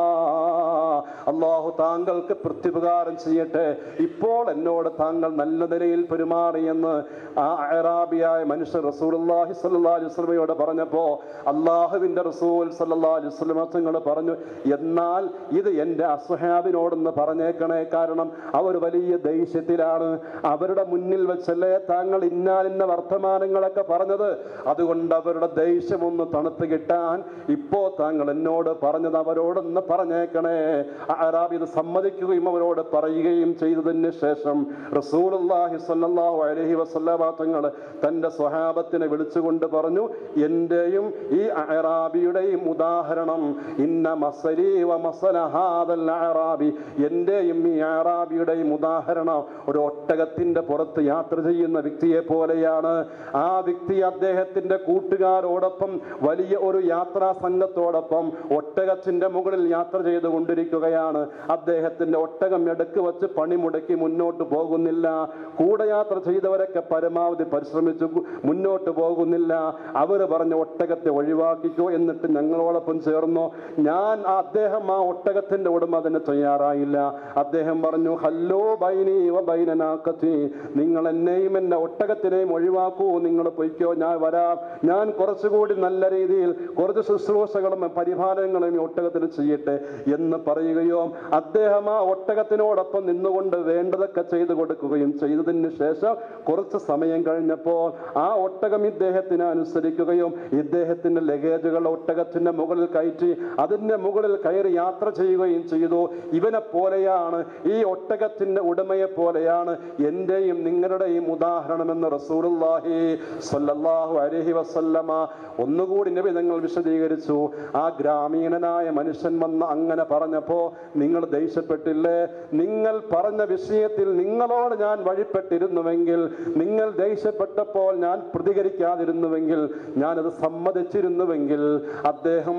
അള്ളാഹു താങ്കൾക്ക് പ്രത്യുപകാരം ചെയ്യട്ടെ ഇപ്പോൾ എന്നോട് താങ്കൾ നല്ല നിലയിൽ പെരുമാറിയെന്ന് ആ അറാബിയായ മനുഷ്യർ റസൂലുള്ളാഹി സ്വല്ലല്ലാഹി അലൈഹി വസല്ലമയോട് പറഞ്ഞപ്പോ അള്ളാഹുവിന്റെ റസൂൽ സല്ലല്ലാഹി അലൈഹി വസല്ലമ തങ്ങൾ പറഞ്ഞു എന്നാൽ ഇത് എൻ്റെ അസ്ഹാബിനോടൊന്ന് പറഞ്ഞേക്കണേ കാരണം അവർ വലിയ ദേഷ്യത്തിലാണ് അവരുടെ മുന്നിൽ വെച്ചല്ലേ താങ്കൾ ഇന്നാലിന്ന വർത്തമാനങ്ങളൊക്കെ പറഞ്ഞത് അതുകൊണ്ട് അവരുടെ ദേഷ്യം ഒന്ന് തണുത്ത് കിട്ടാൻ ഇപ്പോ താങ്കൾ എന്നോട് പറഞ്ഞത് അവരോടൊന്ന് പറഞ്ഞേക്കണേ അറാബ് ഇത് സമ്മതിക്കുകയും അവരോട് പറയുകയും ചെയ്തതിന് ശേഷം റസൂലുള്ളാഹി സ്വല്ലല്ലാഹു അലൈഹി വസല്ലമ തങ്ങൾ തൻ്റെ സ്വഹാബത്തിനെ വിളിച്ചുകൊണ്ട് പറഞ്ഞു എൻ്റെയും ഈ അറാബിയുടെയും ഉദാഹരണം ഇന്ന മസലി വ മസല ഹാദൽ അറാബി എൻ്റെയും ഈ അറാബിയുടെയും ഉദാഹരണം ഒരു ഒട്ടകത്തിൻ്റെ പുറത്ത് യാത്ര ചെയ്യുന്ന വ്യക്തിയെ പോലെയാണ് ആ വ്യക്തി അദ്ദേഹത്തിൻ്റെ കൂട്ടുകാരോടൊപ്പം വലിയ ഒരു യാത്രാ സംഘത്തോടൊപ്പം ഒട്ടകത്തിൻ്റെ മുകളിൽ യാത്ര ചെയ്തുകൊണ്ടിരിക്കുകയാണ് അദ്ദേഹത്തിൻ്റെ ഒട്ടകം എടുക്ക് വച്ച് പണിമുടക്കി മുന്നോട്ട് പോകുന്നില്ല കൂടെ യാത്ര ചെയ്തവരൊക്കെ പരമാവധി പരിശ്രമിച്ചു മുന്നോട്ട് പോകുന്നില്ല അവർ പറഞ്ഞ ഒട്ടകത്തെ ഒഴിവാക്കിക്കോ എന്നിട്ട് ഞങ്ങളോടൊപ്പം ചേർന്നോ ഞാൻ ആ അദ്ദേഹം ആ ഒട്ടകത്തിന്റെ ഉടമ അതിന് തയ്യാറായില്ല അദ്ദേഹം പറഞ്ഞു ഹല്ലോ ബൈനി വ ബൈനനാക്കത്തി നിങ്ങൾ എന്നെയും എന്നെ ഒട്ടകത്തിനെയും ഒഴിവാക്കൂ നിങ്ങൾ പൊയ്ക്കോ ഞാൻ വരാം ഞാൻ കുറച്ചുകൂടി നല്ല രീതിയിൽ കുറച്ച് ശുശ്രൂഷകളും പരിപാലനങ്ങളും ഈ ഒട്ടകത്തിന് ചെയ്യട്ടെ എന്ന് പറയുകയോ അദ്ദേഹം ആ ഒട്ടകത്തിനോടൊപ്പം നിന്നുകൊണ്ട് വേണ്ടതൊക്കെ ചെയ്തു കൊടുക്കുകയും ചെയ്തതിന് ശേഷം കുറച്ച് സമയം കഴിഞ്ഞപ്പോൾ ആ ഒട്ടകം ഇദ്ദേഹത്തിന് അനുസരിക്കുകയും ഇദ്ദേഹത്തിന്റെ ലഗേജുകൾ ഒട്ടകത്തിന്റെ മുകളിൽ കയറ്റി അതിന്റെ മുകളിൽ കയറി യാത്ര ചെയ്യുകയും ചെയ്തു ഇവനെ പോലെയാണ് ഈ ഒട്ടകത്തിന്റെ ഉടമയെ പോലെയാണ് എന്റെയും നിങ്ങളുടെയും ഉദാഹരണമെന്ന് റസൂലുള്ളാഹി സ്വല്ലല്ലാഹു അലൈഹി വസല്ലമ ഒന്നുകൂടി നബി നിങ്ങൾ വിശദീകരിച്ചു ആ ഗ്രാമീണനായ മനുഷ്യൻ വന്ന് അങ്ങനെ പറഞ്ഞപ്പോ നിങ്ങൾ ദേഷ്യപ്പെട്ടില്ലേ നിങ്ങൾ പറഞ്ഞ വിഷയത്തിൽ നിങ്ങളോട് ഞാൻ വഴിപ്പെട്ടിരുന്നുവെങ്കിൽ നിങ്ങൾ ദേഷ്യപ്പെട്ടപ്പോൾ ഞാൻ പ്രതികരിക്കാതിരുന്നുവെങ്കിൽ ഞാനത് സമ്മതിച്ചിരുന്നുവെങ്കിൽ അദ്ദേഹം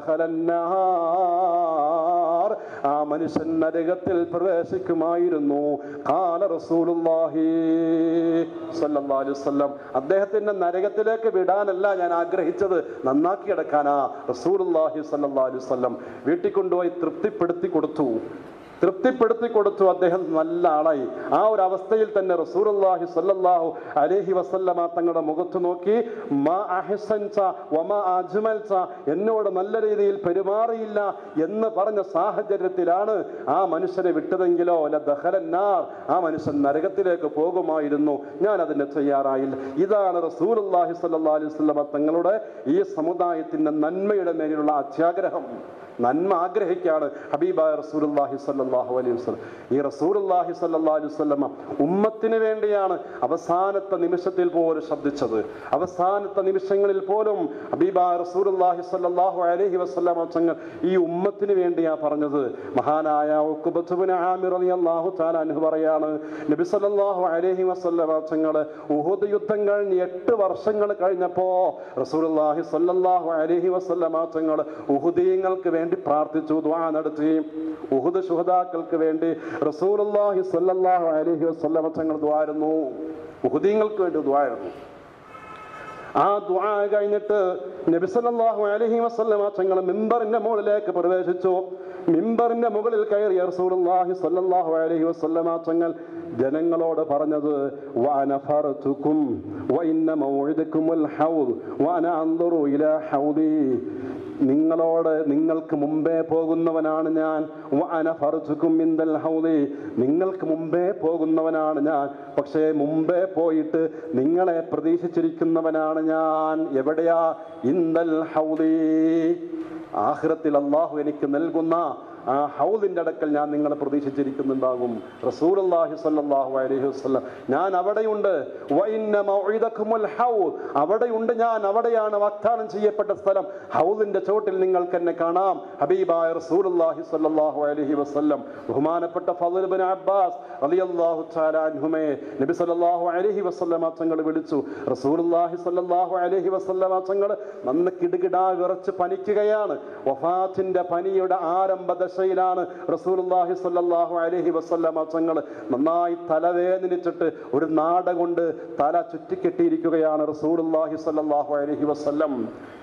ലദഹലന്നാർ. ആ മനുഷ്യൻ നരകത്തിൽ പ്രവേശിക്കുമായിരുന്നു കാല റസൂലുള്ളാഹി സ്വല്ലല്ലാഹു അലൈഹി വസല്ലം അദ്ദേഹത്തിന്റെ നരകത്തിലേക്ക് വിടാനല്ല ഞാൻ ആഗ്രഹിച്ചത് നന്നാക്കി എടുക്കാനാ റസൂലുള്ളാഹി സ്വല്ലല്ലാഹു അലൈഹി വസല്ലം വീട്ടിൽ കൊണ്ടുപോയി തൃപ്തിപ്പെടുത്തി കൊടുത്തു തൃപ്തിപ്പെടുത്തി കൊടുത്തു അദ്ദേഹം നല്ല ആളായി ആ ഒരു അവസ്ഥയിൽ തന്നെ റസൂലുള്ളാഹി സ്വല്ലല്ലാഹു അലൈഹി വസല്ലമ തങ്ങളുടെ മുഖത്ത് നോക്കി മാ അഹ്സൻത വമാ അജ്മൽത എന്നോട് നല്ല രീതിയിൽ പെരുമാറിയില്ല എന്ന് പറഞ്ഞ സാഹചര്യത്തിലാണ് ആ മനുഷ്യനെ വിട്ടതെങ്കിലോ അല്ല ദഹലന്നാർ ആ മനുഷ്യൻ നരകത്തിലേക്ക് പോകുമായിരുന്നു ഞാൻ അതിന് തയ്യാറായില്ല ഇതാണ് റസൂലുള്ളാഹി സ്വല്ലല്ലാഹു അലൈഹി വസല്ലമ തങ്ങളുടെ ഈ സമുദായത്തിന്റെ നന്മയുടെ മേലുള്ള അത്യാഗ്രഹം നന്മ ആഗ്രഹിക്കാണ് ഹബീബായ റസൂലുള്ളാഹി സ്വല്ലല്ലാഹു അലൈഹി വസല്ലം ഈ റസൂലുള്ളാഹി സ്വല്ലല്ലാഹു അലൈഹി വസല്ലമ ഉമ്മത്തിന് വേണ്ടിയാണ് അവസാനത്തെ നിമിഷത്തിൽ പോലും ശബ്ദിച്ചത് അവസാനത്തെ നിമിഷങ്ങളിൽ പോലും ഹബീബായ റസൂലുള്ളാഹി സ്വല്ലല്ലാഹു അലൈഹി വസല്ലമ തങ്ങൾ ഈ ഉമ്മത്തിന് വേണ്ടിയാ പറഞ്ഞത് മഹാനായ ഉഖബത്ത് ഇബ്നു ആമിർ റളിയല്ലാഹു തആല അൻഹു പറയാണ് നബി സല്ലല്ലാഹു അലൈഹി വസല്ലമ തങ്ങൾ ഉഹുദ് യുദ്ധം കഴിഞ്ഞ് എട്ട് വർഷങ്ങൾ കഴിഞ്ഞപ്പോ റസൂലുള്ളാഹി സ്വല്ലല്ലാഹു അലൈഹി വസല്ലമ തങ്ങൾ ഉഹുദീങ്ങൾക്ക് വേണ്ടി പ്രാർത്ഥിച്ചു ദുആ നടത്തി ഉഹുദ് ശുഹദാക്കൾക്ക് വേണ്ടി റസൂലുള്ളാഹി സ്വല്ലല്ലാഹു അലൈഹി വസല്ലമ തങ്ങൾ ദുആയിരുന്നു ഉഹുദീങ്ങൾക്ക് വേണ്ടി ദുആയിരുന്നു ആ ദുആ കഴിഞ്ഞിട്ട് നബി സല്ലല്ലാഹു അലൈഹി വസല്ലമ തങ്ങൾ മിമ്പറിന്റെ മുകളിലേക്ക് പ്രവേശിച്ചു മിമ്പറിന്റെ മുകളിൽ കയറിയ റസൂലുള്ളാഹി സ്വല്ലല്ലാഹു അലൈഹി വസല്ലമ തങ്ങൾ ജനങ്ങളോട് പറഞ്ഞത് വഅന ഫർതുക്കും വഇന്ന മൗഇദകുമുൽ ഹൗദ് വഅന അൻദുറു ഇലാ ഹൗദി നിങ്ങളോട് നിങ്ങൾക്ക് മുമ്പേ പോകുന്നവനാണ് ഞാൻ വഅന ഫർതുക്കും മിൻദൽ ഹൗദി നിങ്ങൾക്ക് മുമ്പേ പോകുന്നവനാണ് ഞാൻ പക്ഷേ മുമ്പേ പോയിട്ട് നിങ്ങളെ പ്രതീക്ഷിച്ചിരിക്കുന്നവനാണ് ഞാൻ എവിടെയാ ഇന്ദൽ ഹൗദി ആഖിറത്തിൽ അള്ളാഹു എനിക്ക് നൽകുന്ന ആ ഹൗദിന്റെ അടുക്കൽ ഞാൻ നിങ്ങളെ പ്രതീക്ഷിച്ചിരിക്കുന്നുണ്ടാകും റസൂലുള്ളാഹി സ്വല്ലല്ലാഹു അലൈഹി വസല്ലം ഞാൻ അവിടെയുണ്ട് വഇന്ന മൗഇദകുമുൽ ഹൗദ് അവിടെയുണ്ട് ഞാൻ അവിടെയാണ് വാഗ്ദാനം ചെയ്യപ്പെട്ട സ്ഥലം ഹൗദിന്റെ ചോട്ടിൽ നിങ്ങൾക്ക് എന്നെ കാണാം ഹബീബായ റസൂലുള്ളാഹി സ്വല്ലല്ലാഹു അലൈഹി വസല്ലം ബഹുമാനപ്പെട്ട ഫضل ഇബ്നു അബ്ബാസ് റളിയല്ലാഹു തആല അൻഹുമേ നബി സല്ലല്ലാഹു അലൈഹി വസല്ലമ തങ്ങൾ വിളിച്ചു റസൂലുള്ളാഹി സ്വല്ലല്ലാഹു അലൈഹി വസല്ലമ തങ്ങൾ നന്ന് കിടുകിടാ വിറച്ച് പനിക്കുകയാണ് വഫാത്തിന്റെ പനിയുടെ ആരംഭ ദശ ദശയിലാണ് റസൂലുള്ളാഹി സ്വല്ലല്ലാഹു അലൈഹി വസല്ലമ തങ്ങൾ നന്നായി തലവേദനിച്ചിട്ട് ഒരു നാട കൊണ്ട് തല ചുറ്റിക്കെട്ടിയിരിക്കുകയാണ് റസൂലുള്ളാഹി സ്വല്ലല്ലാഹു അലൈഹി വസല്ലം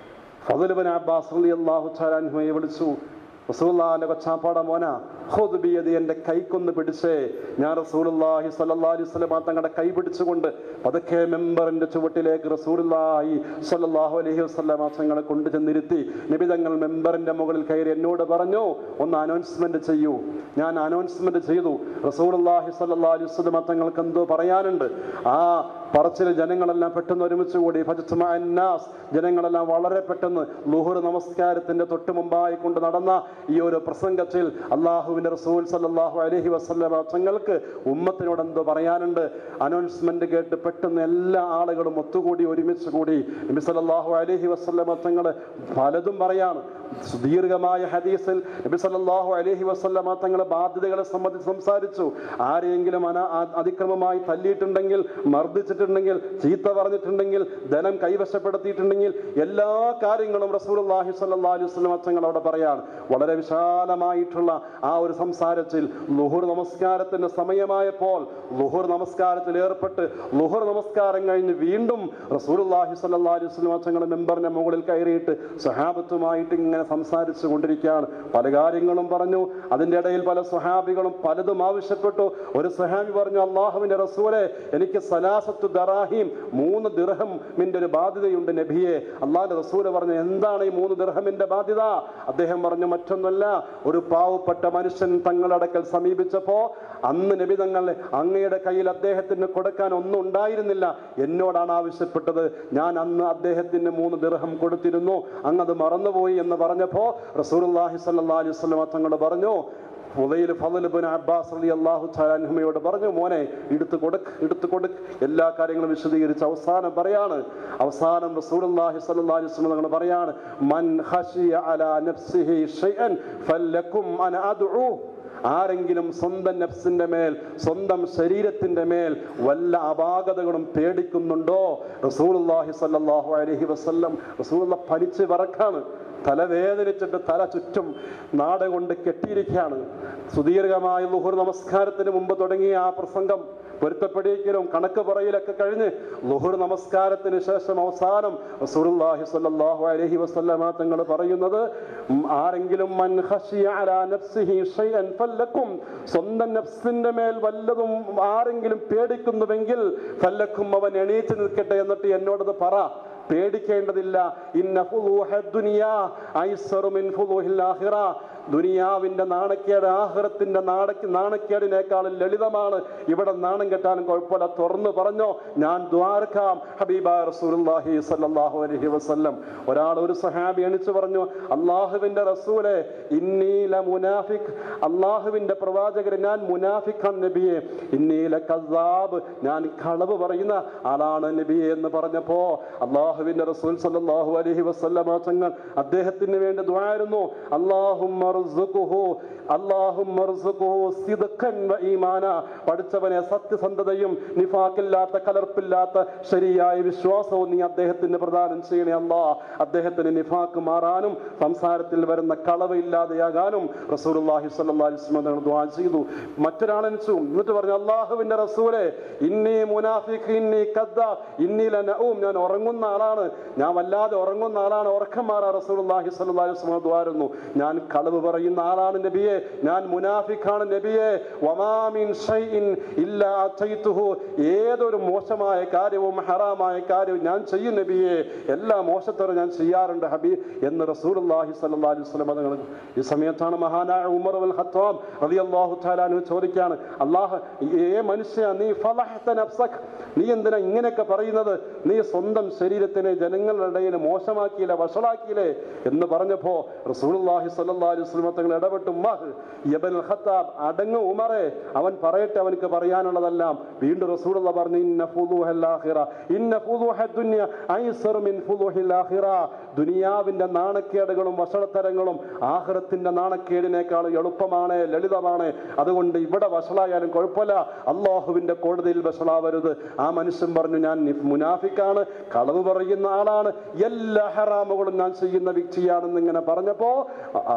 ഫضലുബൻ അബ്ബാസ് റളിയല്ലാഹു തആല അൻഹുയെ വിളിച്ചു റസൂലുള്ളാഹിന്റെ കൊച്ചാപ്പാട മോന ഖുദ് ബിയദി എൻ്റെ കൈക്കൊന്ന് പിടിച്ചേ ഞാൻ റസൂലുള്ളാഹി സ്വല്ലല്ലാഹി അലൈഹി വസല്ലം തങ്ങളുടെ കൈ പിടിച്ചുകൊണ്ട് പതുക്കെ മെമ്പറിന്റെ ചുവട്ടിലേക്ക് റസൂലുള്ളാഹി സ്വല്ലല്ലാഹു അലൈഹി വസല്ലം തങ്ങളെ കൊണ്ടു ചെന്നിരുത്തി നബി തങ്ങൾ മെമ്പറിന്റെ മുകളിൽ കയറി എന്നോട് പറഞ്ഞു ഒന്ന് അനൗൺസ്മെന്റ് ചെയ്യൂ ഞാൻ അനൗൺസ്മെന്റ് ചെയ്തു റസൂലുള്ളാഹി സ്വല്ലല്ലാഹി അലൈഹി വസല്ലം തങ്ങൾക്ക് എന്തോ പറയാനുണ്ട് ആ പറച്ചിൽ ജനങ്ങളെല്ലാം പെട്ടെന്ന് ഒരുമിച്ച് കൂടി ഫജ്തമഅ അന്നാസ് ജനങ്ങളെല്ലാം വളരെ പെട്ടെന്ന് ലുഹുർ നമസ്കാരത്തിന്റെ തൊട്ട് മുമ്പായി കൊണ്ട് നടന്ന ഈ ഒരു പ്രസംഗത്തിൽ അള്ളാഹുവിന്റെ റസൂൽ സല്ലല്ലാഹു അലൈഹി വസല്ലമ തങ്ങൾക്ക് ഉമ്മത്തിനോട് എന്തോ പറയാനുണ്ട് അനൗൺസ്മെന്റ് കേട്ട് പെട്ടെന്ന് എല്ലാ ആളുകളും ഒത്തുകൂടി ഒരുമിച്ച് കൂടി നബി സല്ലല്ലാഹു അലൈഹി വസല്ലമ തങ്ങൾ പലതും പറയാണ് സുദീർഘമായ ഹദീസിൽ നബി സല്ലല്ലാഹു അലൈഹി വസല്ലമ തങ്ങളെ ബാധ്യതകളെ സംബന്ധിച്ച് സംസാരിച്ചു ആരെയെങ്കിലും അന ആ- അതിക്രമമായി തല്ലിയിട്ടുണ്ടെങ്കിൽ മർദ്ദിച്ചിട്ടുണ്ടെങ്കിൽ ചീത്ത പറഞ്ഞിട്ടുണ്ടെങ്കിൽ ധനം കൈവശപ്പെടുത്തിയിട്ടുണ്ടെങ്കിൽ എല്ലാ കാര്യങ്ങളും റസൂലുള്ളാഹി സ്വല്ലല്ലാഹു അലൈഹി വസല്ലമ തങ്ങൾ അവിടെ പറയാണ് വളരെ വിശാലമായിട്ടുള്ള ആ ഒരു സംസാരത്തിൽ ലുഹുർ നമസ്കാരത്തിന്റെ സമയമായപ്പോൾ ലുഹുർ നമസ്കാരത്തിൽ ഏർപ്പെട്ട് ലുഹുർ നമസ്കാരം കഴിഞ്ഞ് വീണ്ടും റസൂലുള്ളാഹി സ്വല്ലല്ലാഹു അലൈഹി വസല്ലമ തങ്ങൾ മെമ്പറിന്റെ മുകളിൽ കയറിയിട്ട് സഹാബത്തുമായിട്ട് ഇങ്ങനെ സംസാരിച്ചു കൊണ്ടിരിക്കുകയാണ് പല കാര്യങ്ങളും പറഞ്ഞു അതിന്റെ ഇടയിൽ പല സ്വഹാബികളും പലതും ആവശ്യപ്പെട്ടു ഒരു സ്വഹാബി പറഞ്ഞു അള്ളാഹുവിന്റെ റസൂലെ എനിക്ക് സലാസത്തു ദറാഹിം മൂന്ന് ദിർഹമിന്റെ ഒരു ബാധ്യതയുണ്ട് നബിയെ അള്ളാഹിന്റെ റസൂല് പറഞ്ഞു എന്താണ് ഈ മൂന്ന് ദിർഹമിന്റെ ബാധ്യത അദ്ദേഹം പറഞ്ഞു മറ്റൊന്നല്ല ഒരു പാവപ്പെട്ട മനുഷ്യൻ തങ്ങളടക്കൽ സമീപിച്ചപ്പോ അന്ന് നബി തങ്ങൾ അങ്ങയുടെ കയ്യിൽ അദ്ദേഹത്തിന് കൊടുക്കാൻ ഒന്നും ഉണ്ടായിരുന്നില്ല എന്നോടാണ് ആവശ്യപ്പെട്ടത് ഞാൻ അന്ന് അദ്ദേഹത്തിന് മൂന്ന് ദിർഹം കൊടുത്തിരുന്നു അങ്ങ് അത് മറന്നുപോയി എന്ന് പറഞ്ഞപ്പോ റസൂലുള്ളാഹി സ്വല്ലല്ലാഹി അലൈഹി വസല്ലം തങ്ങൾ പറഞ്ഞു ഫുദൈൽ ഫضل ബിൻ അബ്ബാസ് റളിയല്ലാഹു തആല അൻഹുമയോട് പറഞ്ഞു മോനെ എടുത്തു കൊടുക്ക് എടുത്തു കൊടുക്ക് എല്ലാ കാര്യങ്ങളും വിശദീകരിച്ച് അവസാനം പറയാണ് അവസാനം റസൂലുള്ളാഹി സ്വല്ലല്ലാഹി അലൈഹി വസല്ലം തങ്ങൾ പറയാണ് മൻ ഖശിയ അലാ നഫ്സിഹി ഷൈഅൻ ഫല്ലക്കും അന അദ്ഉ ആരെങ്കിലും സ്വന്തം നഫ്സിന്റെ മേൽ സ്വന്തം ശരീരത്തിന്റെ മേൽ വല്ല അപാകതകളും പേടിക്കുന്നുണ്ടോ റസൂലുള്ളാഹി സ്വല്ലല്ലാഹു അലൈഹി വസല്ലം റസൂലുള്ള പനിച്ച് വറക്കാണ് തലവേദനിച്ചിട്ട് തല ചുറ്റും നാട് കൊണ്ട് കെട്ടിയിരിക്കുകയാണ് സുദീർഘമായ ലുഹുർ നമസ്കാരത്തിന് മുമ്പ് തുടങ്ങിയ ആ പ്രസംഗം പൊരുത്തപ്പെടിക്കലും കണക്ക് പറയലൊക്കെ കഴിഞ്ഞ് ലുഹുർ നമസ്കാരത്തിന് ശേഷം അവസാനം റസൂലുള്ളാഹി സ്വല്ലല്ലാഹു അലൈഹി വസല്ലമ തങ്ങൾ പറയുന്നത് ഉം, ആരെങ്കിലും മൻ ഖശിയ അലാ നഫ്സിഹി ഷൈഅൻ ഫല്ലക്കും സ്വന്തം നഫ്സിന്റെ മേൽ വല്ലതും ആരെങ്കിലും പേടിക്കുന്നുവെങ്കിൽ ഫല്ലക്കും അവൻ എണീറ്റ് നിൽക്കട്ടെ എന്നിട്ട് എന്നോടത് പറ പേടിക്കേണ്ടതില്ല ഇന്ന ഫുളൂഹ ദുനിയാ ഐസറു മിൻ ഫുളൂഹിൽ ആഖിറ ദുനിയാവിന്റെ നാണക്കേട് ആഹ്റത്തിന്റെ നാണക്ക് നാണക്കേടിനേക്കാളും ലളിതമാണ് ഇവിടെ നാണം കെട്ടാനും കുഴപ്പമില്ല തുറന്നു പറഞ്ഞോ ഞാൻ ദ്വാരക്കാം ഹബീബ റസൂലുള്ളാഹി സ്വല്ലല്ലാഹു അലൈഹി വസല്ലം ഒരാൾ ഒരു സഹാബി എണിച്ചു പറഞ്ഞു അള്ളാഹുവിന്റെ റസൂലെ ഇന്നീല മുനാഫിക് അള്ളാഹുവിന്റെ പ്രവാചകരെ ഞാൻ മുനാഫിഖാൻ നബിയെ ഇന്നീല കസാബ് ഞാൻ കളവ് പറയുന്ന ആളാണ് നബിയെ എന്ന് പറഞ്ഞപ്പോ അള്ളാഹുവിന്റെ റസൂൽ സല്ലല്ലാഹു അലൈഹി വസല്ലമ തങ്ങൾ അദ്ദേഹത്തിന് വേണ്ടി ദ്വാരുന്നു അള്ളാഹുമ്മ ർസുഖുഹു അള്ളാഹുമ്മ ർസുഖുഹു സിദ്ഖൻ വ ഈമാന പഠിച്ചവനെ സത്യസന്ധതയും നിഫാക്കില്ലാത്ത കലർപ്പില്ലാത്ത ശരിയായ വിശ്വാസവും നീ അദ്ദേഹത്തിന് പ്രദാനം ചെയ്യണേ അല്ലാ അദ്ദേഹത്തിന് നിഫാക്ക് മാറാനും സംസാരത്തിൽ വരുന്ന കളവ് ഇല്ലാതെയാകാനും റസൂലുള്ളാഹി സ്വല്ലല്ലാഹി അലൈഹി വസല്ലം തങ്ങൾ ദുആ ചെയ്തു മറ്റൊരാൾ എണിച്ചു എന്നിട്ട് പറഞ്ഞു അള്ളാഹുവിന്റെ റസൂലെ ഇന്നി മുനാഫിഖ് ഇന്നി കദ്ദാ ഇന്നി ലനഊം ഞാൻ ഉറങ്ങുന്ന ആളാണ് ഞാൻ വല്ലാതെ ഉറങ്ങുന്ന ആളാണ് ഉറക്കം മാറാ റസൂലുള്ളാഹി സ്വല്ലല്ലാഹി അലൈഹി വസല്ലം ദ്വാരുന്നു ഞാൻ കളവ് പറയുന്ന ആളാണ് നബിയെ ഞാൻ മുനാഫിഖാണ് നബിയെ വമാ മിൻ ഷൈഇൻ ഇല്ലാ അതൈതുഹു ഏതൊരു മോശമായ കാര്യവും ഹറാമായ കാര്യവും ഞാൻ ചെയ്യും നബിയെ എല്ലാ മോശത്തരം ഞാൻ ചെയ്യാറുണ്ട് ഹബീ എന്ന് റസൂലുള്ളാഹി സ്വല്ലല്ലാഹി അലൈഹി വസല്ലം തങ്ങൾ ഈ സമയത്താണ് മഹാനായ ഉമർ അൽ ഖത്താബ് റളിയല്ലാഹു തആല അൻഹു ചോദിക്കാണ് അല്ലാഹ് ഏ മനുഷ്യ നീ ഫലഹത നഫ്സക് നീ എന്തിനാ ഇങ്ങനെയൊക്കെ പറയുന്നത് നീ സ്വന്തം ശരീരത്തിനെ ജനങ്ങളുടെ ഇടയിൽ മോശമാക്കിയില്ലേ വഷളാക്കിയില്ലേ എന്ന് പറഞ്ഞപ്പോ റസൂലുള്ളാഹി സ്വല്ലല്ലാഹി അലൈഹി വസല്ലം തങ്ങൾ ഇടപെട്ടു ഉമ്മാഹ് യബൻ ഖത്താബ് അടങ്ങ് ഉമറെ അവൻ പറയട്ടെ അവനക്ക് പറയാനുള്ളതെല്ലാം വീണ്ടും റസൂലുള്ള പറഞ്ഞു ഇന്ന ഫുദൂഹൽ ആഖിറ ഇന്ന ഫുദൂഹ ദുനിയ ഐസർ മിൻ ഫുദൂഹിൽ ആഖിറ ദുനിയാവിന്റെ നാണക്കേടുകളും വഷളത്തരങ്ങളും ആഖിറത്തിന്റെ നാണക്കേടിനേക്കാൾ എളുപ്പമാണ് ലളിതമാണ് അതുകൊണ്ട് ഇവിടെ വഷളായാലും കുഴപ്പമില്ല അള്ളാഹുവിന്റെ കോടതിയിൽ വഷളാവരുത് ആ മനുഷ്യൻ പറഞ്ഞു ഞാൻ നി- മുനാഫിക്കാണ് കളവ് പറയുന്ന ആളാണ് എല്ലാ ഹറാമുകളും ഞാൻ ചെയ്യുന്ന വ്യക്തിയാണെന്ന് ഇങ്ങനെ പറഞ്ഞപ്പോ അ- ഹബീബ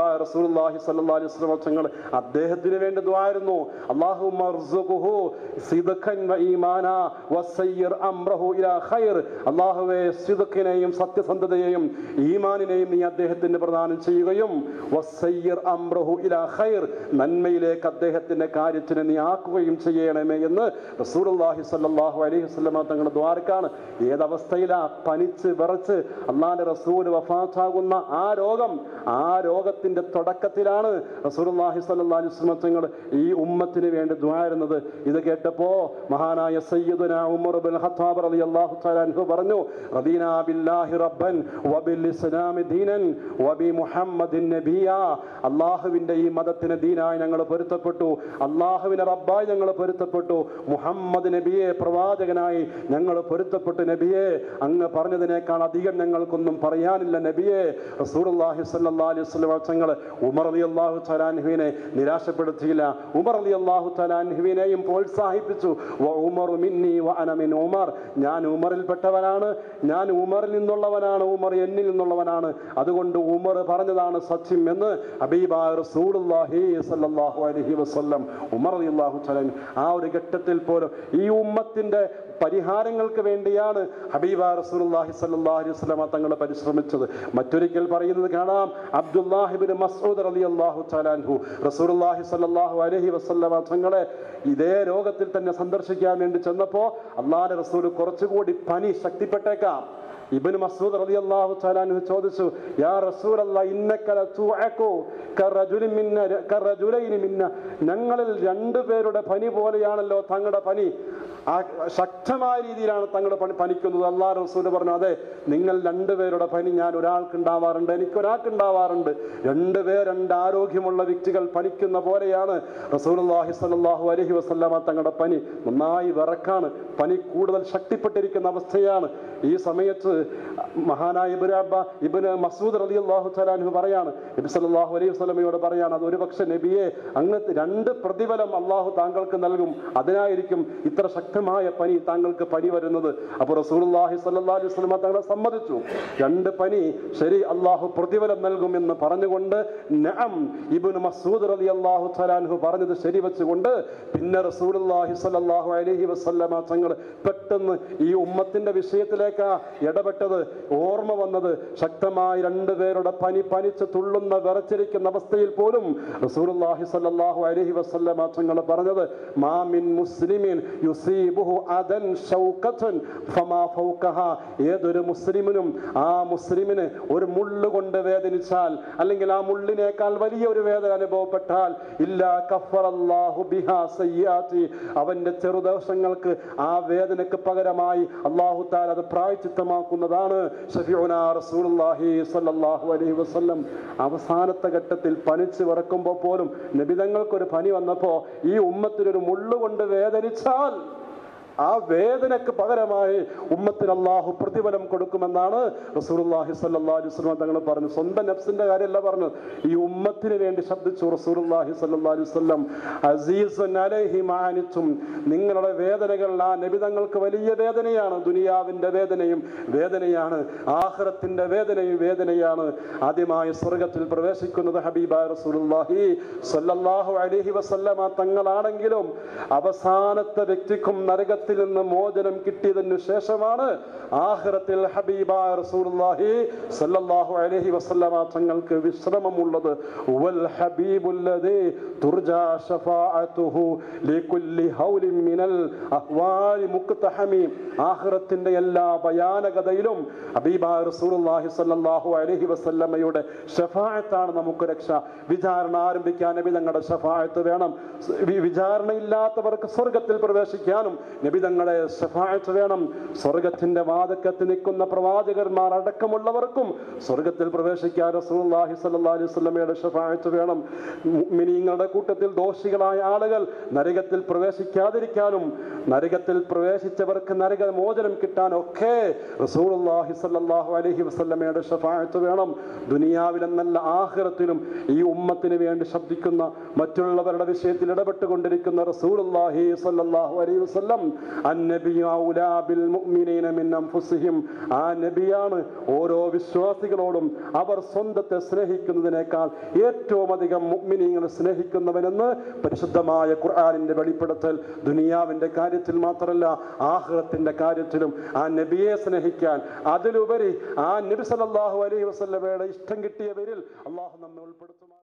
ഹബീബായ റസൂലുള്ളാഹി സ്വല്ലല്ലാഹു അലൈഹി വസല്ലം തങ്ങൾ അദ്ദേഹത്തിന് വേണ്ടി ദ്വാരുന്നു അല്ലാഹുമ്മ അർസുഖുഹു സിദ്ഖൻ വ ഈമാന വസയ്യിർ അംറഹു ഇലാ ഖൈർ അല്ലാഹുവേ സിദ്ഖിനെയും സത്യസന്ധതയെയും ഈമാനിനെയും നീ അദ്ദേഹത്തിന് പ്രദാനം ചെയ്യുകയും വസയ്യിർ അംറഹു ഇലാ ഖൈർ നന്മയിലേക്ക് അദ്ദേഹത്തിന്റെ കാര്യത്തിന് നീ ആക്കുകയും ചെയ്യണമേ എന്ന് റസൂലുള്ളാഹി സ്വല്ലല്ലാഹു അലൈഹി വസല്ലം തങ്ങളുടെ ദ്വാരക്കാണ് ഏതവസ്ഥയിലാ പനിച്ച് വിറച്ച് അള്ളാന്റെ റസൂൽ വഫാത്താകുന്ന ആ രോഗം ആ രോഗത്തിന്റെ തുടക്കത്തിലാണ് റസൂലുള്ളാഹി സ്വല്ലല്ലാഹു അലൈഹി വസല്ലം തങ്ങൾ ഈ ഉമ്മത്തിന് വേണ്ടി ദ്വാരുന്നത് ഇത് കേട്ടപ്പോ മഹാനായ സയ്യിദുന ഉമർ ബിൻ ഖത്താബ് റളിയല്ലാഹു തആല അൻഹു പറഞ്ഞു റദീനാ ബില്ലാഹി റബ്ബൻ വബിൽ ഇസ്ലാമി ദീനൻ വബി മുഹമ്മദിൻ നബിയ അള്ളാഹുവിന്റെ ഈ മതത്തിന് ദീനായി ഞങ്ങൾ പൊരുത്തപ്പെട്ടു അള്ളാഹുവിനെ റബ്ബായി ഞങ്ങൾ പൊരുത്തപ്പെട്ടു മുഹമ്മദ് നബിയെ പ്രവാചകനായി ഞങ്ങൾ പൊരുത്തപ്പെട്ടു നബിയെ അങ്ങ് പറഞ്ഞതിനേക്കാൾ അധികം ഞങ്ങൾക്കൊന്നും പറയാനില്ല നബിയെ റസൂലുള്ളാഹി സ്വല്ലല്ലാഹു അലൈഹി വസല്ലം തങ്ങൾ ഉമർ റളിയല്ലാഹു തആലാൻഹുവിനെ നിരാശപ്പെടുത്തിയില്ല ഉമർ റളിയല്ലാഹു തആലാൻഹുവിനെയും പ്രോത്സാഹിപ്പിച്ചു വ ഉമറു മിന്നി വ അന മിൻ ഉമർ ഞാൻ ഉമറിൽപ്പെട്ടവനാണ് ഞാൻ ഉമറിൽ നിന്നുള്ളവനാണ് ഉമർ എന്നിൽ നിന്നുള്ളവനാണ് അതുകൊണ്ട് ഉമർ പറഞ്ഞതാണ് സത്യം എന്ന് ഹബീബായ റസൂലുള്ളാഹി സ്വല്ലല്ലാഹു അലൈഹി വസല്ലം ഉമർ റളിയല്ലാഹു തആല ആ ഒരു ഘട്ടത്തിൽ പോലും ഈ ഉമ്മത്തിന്റെ പരിഹാരങ്ങൾക്ക് വേണ്ടിയാണ് ഹബീബ റസൂലുള്ളാഹി സ്വല്ലല്ലാഹു അലൈഹി വസല്ലം തങ്ങൾ പരിശ്രമിച്ചത് മറ്റൊരിക്കൽ പറയുന്നത് കാണാം അബ്ദുല്ലാഹിബിൻ മസ്ഊദ് റളിയല്ലാഹു തആല അൻഹു റസൂലുള്ളാഹി സ്വല്ലല്ലാഹു അലൈഹി വസല്ലം തങ്ങളെ ഇതേ രോഗത്തിൽ തന്നെ സന്ദർശിക്കാൻ വേണ്ടി ചെന്നപ്പോൾ അള്ളാഹുവിന്റെ റസൂൽ കുറച്ചുകൂടി പനി ശക്തിപ്പെട്ടേക്കാം ഇബ്നു മസ്ഊദ് റളിയല്ലാഹു തആല അൻഹു ചോദിച്ചു യാ റസൂലല്ലാഹ് ഇന്നക ലതുഅകു കറജുലിൻ മിന്ന കറജുലൈനി മിന്ന ഞങ്ങളിൽ രണ്ടു പേരുടെ പനി പോലെയാണല്ലോ തങ്ങളുടെ പനി ആ ശക്തമായ രീതിയിലാണ് തങ്ങളുടെ പണി പനിക്കുന്നത് അള്ളാഹ് റസൂൽ പറഞ്ഞു അതെ നിങ്ങൾ രണ്ടുപേരുടെ പനി ഞാൻ ഒരാൾക്ക് ഉണ്ടാവാറുണ്ട് എനിക്ക് ഒരാൾക്ക് ഉണ്ടാവാറുണ്ട് രണ്ടുപേർ രണ്ട് ആരോഗ്യമുള്ള വ്യക്തികൾ പനിക്കുന്ന പോലെയാണ് റസൂലുള്ളാഹി സ്വല്ലല്ലാഹു അലൈഹി വസല്ലമ തങ്ങളുടെ പനി നന്നായി വിറക്കാണ് പനി കൂടുതൽ ശക്തിപ്പെട്ടിരിക്കുന്ന അവസ്ഥയാണ് ഈ സമയത്ത് മഹാനായ ഇബ്നു അബ്ബ ഇബ്നു മസൂദ് റളിയല്ലാഹു തആല അൻഹു പറയാണ് നബി സല്ലല്ലാഹു അലൈഹി വസല്ലമയോട് പറയാണ് അത് ഒരുപക്ഷെ നബിയെ അങ്ങ് രണ്ട് പ്രതിഫലം അള്ളാഹു താങ്കൾക്ക് നൽകും അതിനായിരിക്കും ഇത്ര ശക്തമായ പനി താങ്കൾക്ക് പനി വരുന്നത് അപ്പോൾ റസൂലുള്ളാഹി സ്വല്ലല്ലാഹു അലൈഹി വസല്ലമ തങ്ങളെ സമ്മതിച്ചു രണ്ട് പനി ശരി അള്ളാഹു പ്രതിഫലം നൽകുമെന്ന് പറഞ്ഞുകൊണ്ട് നഅം ഇബ്നു മസൂദ് റളിയല്ലാഹു തആല അൻഹു പറഞ്ഞത് ശരി വെച്ചുകൊണ്ട് പിന്നെ റസൂലുള്ളാഹി സ്വല്ലല്ലാഹു അലൈഹി വസല്ലമ തങ്ങൾ പെട്ടെന്ന് ഈ ഉമ്മത്തിന്റെ വിഷയത്തിലേക്ക് ഇടപെട്ടത് ഓർമ്മ വന്നത് ശക്തമായി രണ്ടുപേരുടെ പനി പനിച്ച് തുള്ളുന്ന വിറച്ചിരിക്കുന്ന അവസ്ഥയിൽ പോലും റസൂലുള്ളാഹി സ്വല്ലല്ലാഹു അലൈഹി വസല്ലമ തങ്ങൾ പറഞ്ഞത് മാ മിൻ മുസ്ലിമിൻ യുസീബുഹു അദൻ ഷൗകത്തുൻ ഫമാ ഫൗകഹ ഏതൊരു മുസ്ലിമിനും ആ മുസ്ലിമിന് ഒരു മുള്ള് കൊണ്ട് വേദനിച്ചാൽ അല്ലെങ്കിൽ ആ മുള്ളിനേക്കാൾ വലിയ ഒരു വേദന അനുഭവപ്പെട്ടാൽ ഇല്ലാ കഫറല്ലാഹു ബിഹാ സയ്യാത്തി അവന്റെ ചെറുദോഷങ്ങൾക്ക് ആ വേദനക്ക് പകരമായി അള്ളാഹു താൽ അത് പ്രായച്ചിത്തമാക്കുന്നതാണ് ഷഫീഉനാ റസൂലുള്ളാഹി സ്വല്ലല്ലാഹു അലൈഹി വസല്ലം അവസാനത്തെ ഘട്ടത്തിൽ പനിച്ച് വിറക്കുമ്പോൾ പോലും നബിതങ്ങൾക്കൊരു പനി വന്നപ്പോൾ ഈ ഉമ്മത്തിനൊരു മുള്ളുകൊണ്ട് വേദനിച്ചാൽ ആ വേദനക്ക് പകരമായി ഉമ്മത്തിന് അള്ളാഹു പ്രതിഫലം കൊടുക്കുമെന്നാണ് റസൂലുള്ളാഹി സ്വല്ലല്ലാഹു അലൈഹി വസല്ലം തങ്ങൾ പറഞ്ഞു സ്വന്തം നഫ്സിന്റെ കാര്യമല്ല പറഞ്ഞു ഈ ഉമ്മത്തിന് വേണ്ടി ശബ്ദിച്ചു റസൂലുള്ളാഹി സ്വല്ലല്ലാഹു അലൈഹി വസല്ലം അസീസുൻ അലൈഹി മാനിച്ചും നിങ്ങളുടെ വേദനകൾ ആ നബിതങ്ങൾക്ക് വലിയ വേദനയാണ് ദുനിയാവിന്റെ വേദനയും വേദനയാണ് ആഖിറത്തിന്റെ വേദനയും വേദനയാണ് ആദ്യമായി സ്വർഗത്തിൽ പ്രവേശിക്കുന്നത് ഹബീബായ റസൂലുള്ളാഹി സ്വല്ലല്ലാഹു അലൈഹി വസല്ലമ തങ്ങളാണെങ്കിലും അവസാനത്തെ വ്യക്തിക്കും നരകത്തിൽ നിന്ന് മോചനം കിട്ടിയതിനു ശേഷമാണ് ആഖിറത്തിൽ ഹബീബായ റസൂലുള്ളാഹി സ്വല്ലല്ലാഹു അലൈഹി വസല്ലമ തങ്ങൾക്ക് വിശ്രമമുള്ളത് വൽ ഹബീബുല്ലദീ തുർജാ ശഫാഅത്തുഹു ലികുല്ലി ഹൗലിൻ മിനൽ അഹ്വാലി മുക്തഹമി ആഖിറത്തിന്റെ എല്ലാ ഭയാനകതയിലും ഹബീബായ റസൂലുള്ളാഹി സ്വല്ലല്ലാഹു അലൈഹി വസല്ലമയുടെ ഷഫാഅത്താണ് നമുക്ക് രക്ഷ വിചാരണ ആരംഭിക്കാൻ നബി തങ്ങളുടെ ഷഫാഅത്ത് വേണം വി- വിചാരണയില്ലാത്തവർക്ക് സ്വർഗത്തിൽ പ്രവേശിക്കാനും നബി തങ്ങളെ ഷഫാഅത്ത് വേണം സ്വർഗത്തിന്റെ വാതക്കത്ത് നിൽക്കുന്ന പ്രവാചകന്മാർ അടക്കമുള്ളവർക്കും സ്വർഗത്തിൽ പ്രവേശിക്കാൻ റസൂലുള്ളാഹി സ്വല്ലല്ലാഹു അലൈഹി വസല്ലമയുടെ ഷഫാഅത്ത് വേണം മുഅ്മിനീങ്ങളുടെ കൂട്ടത്തിൽ ദോഷികളായ ആളുകൾ നരകത്തിൽ പ്രവേശിക്കാതിരിക്കാനും നരകത്തിൽ പ്രവേശിച്ചവർക്ക് നരക മോചനം കിട്ടാനൊക്കെ റസൂലുള്ളാഹി സ്വല്ലല്ലാഹു അലൈഹി വസല്ലമയുടെ ഷഫാഅത്ത് വേണം ദുനിയാവിലെന്നല്ല ആഖിറത്തിലും ഈ ഉമ്മത്തിന് വേണ്ടി ശബ്ദിക്കുന്ന മറ്റുള്ളവരുടെ വിഷയത്തിൽ ഇടപെട്ടുകൊണ്ടിരിക്കുന്ന റസൂലുള്ളാഹി സ്വല്ലല്ലാഹു അലൈഹി വസല്ലം അന്നബിയു ഔലാ ബിൽ മുഅ്മിനീന മിൻ അൻഫുസിഹിം ആ നബിയാണ് ഓരോ വിശ്വാസികളോടും അവർ സ്വന്തത്തെ സ്നേഹിക്കുന്നതിനേക്കാൾ ഏറ്റവും അധികം മുഅ്മിനീങ്ങളെ സ്നേഹിക്കുന്നവനെന്ന് പരിശുദ്ധമായ ഖുർആനിന്റെ വെളിപ്പെടുത്തൽ ദുനിയാവിന്റെ കാര്യത്തിൽ മാത്രമല്ല ആഹ്റത്തിന്റെ കാര്യത്തിലും ആ നബിയെ സ്നേഹിക്കാൻ അതിലുപരി ആ നബി സല്ലല്ലാഹു അലൈഹി വസല്ലമയുടെ ഇഷ്ടം കിട്ടിയവരിൽ അള്ളാഹു നമ്മെ ഉൾപ്പെടുത്തും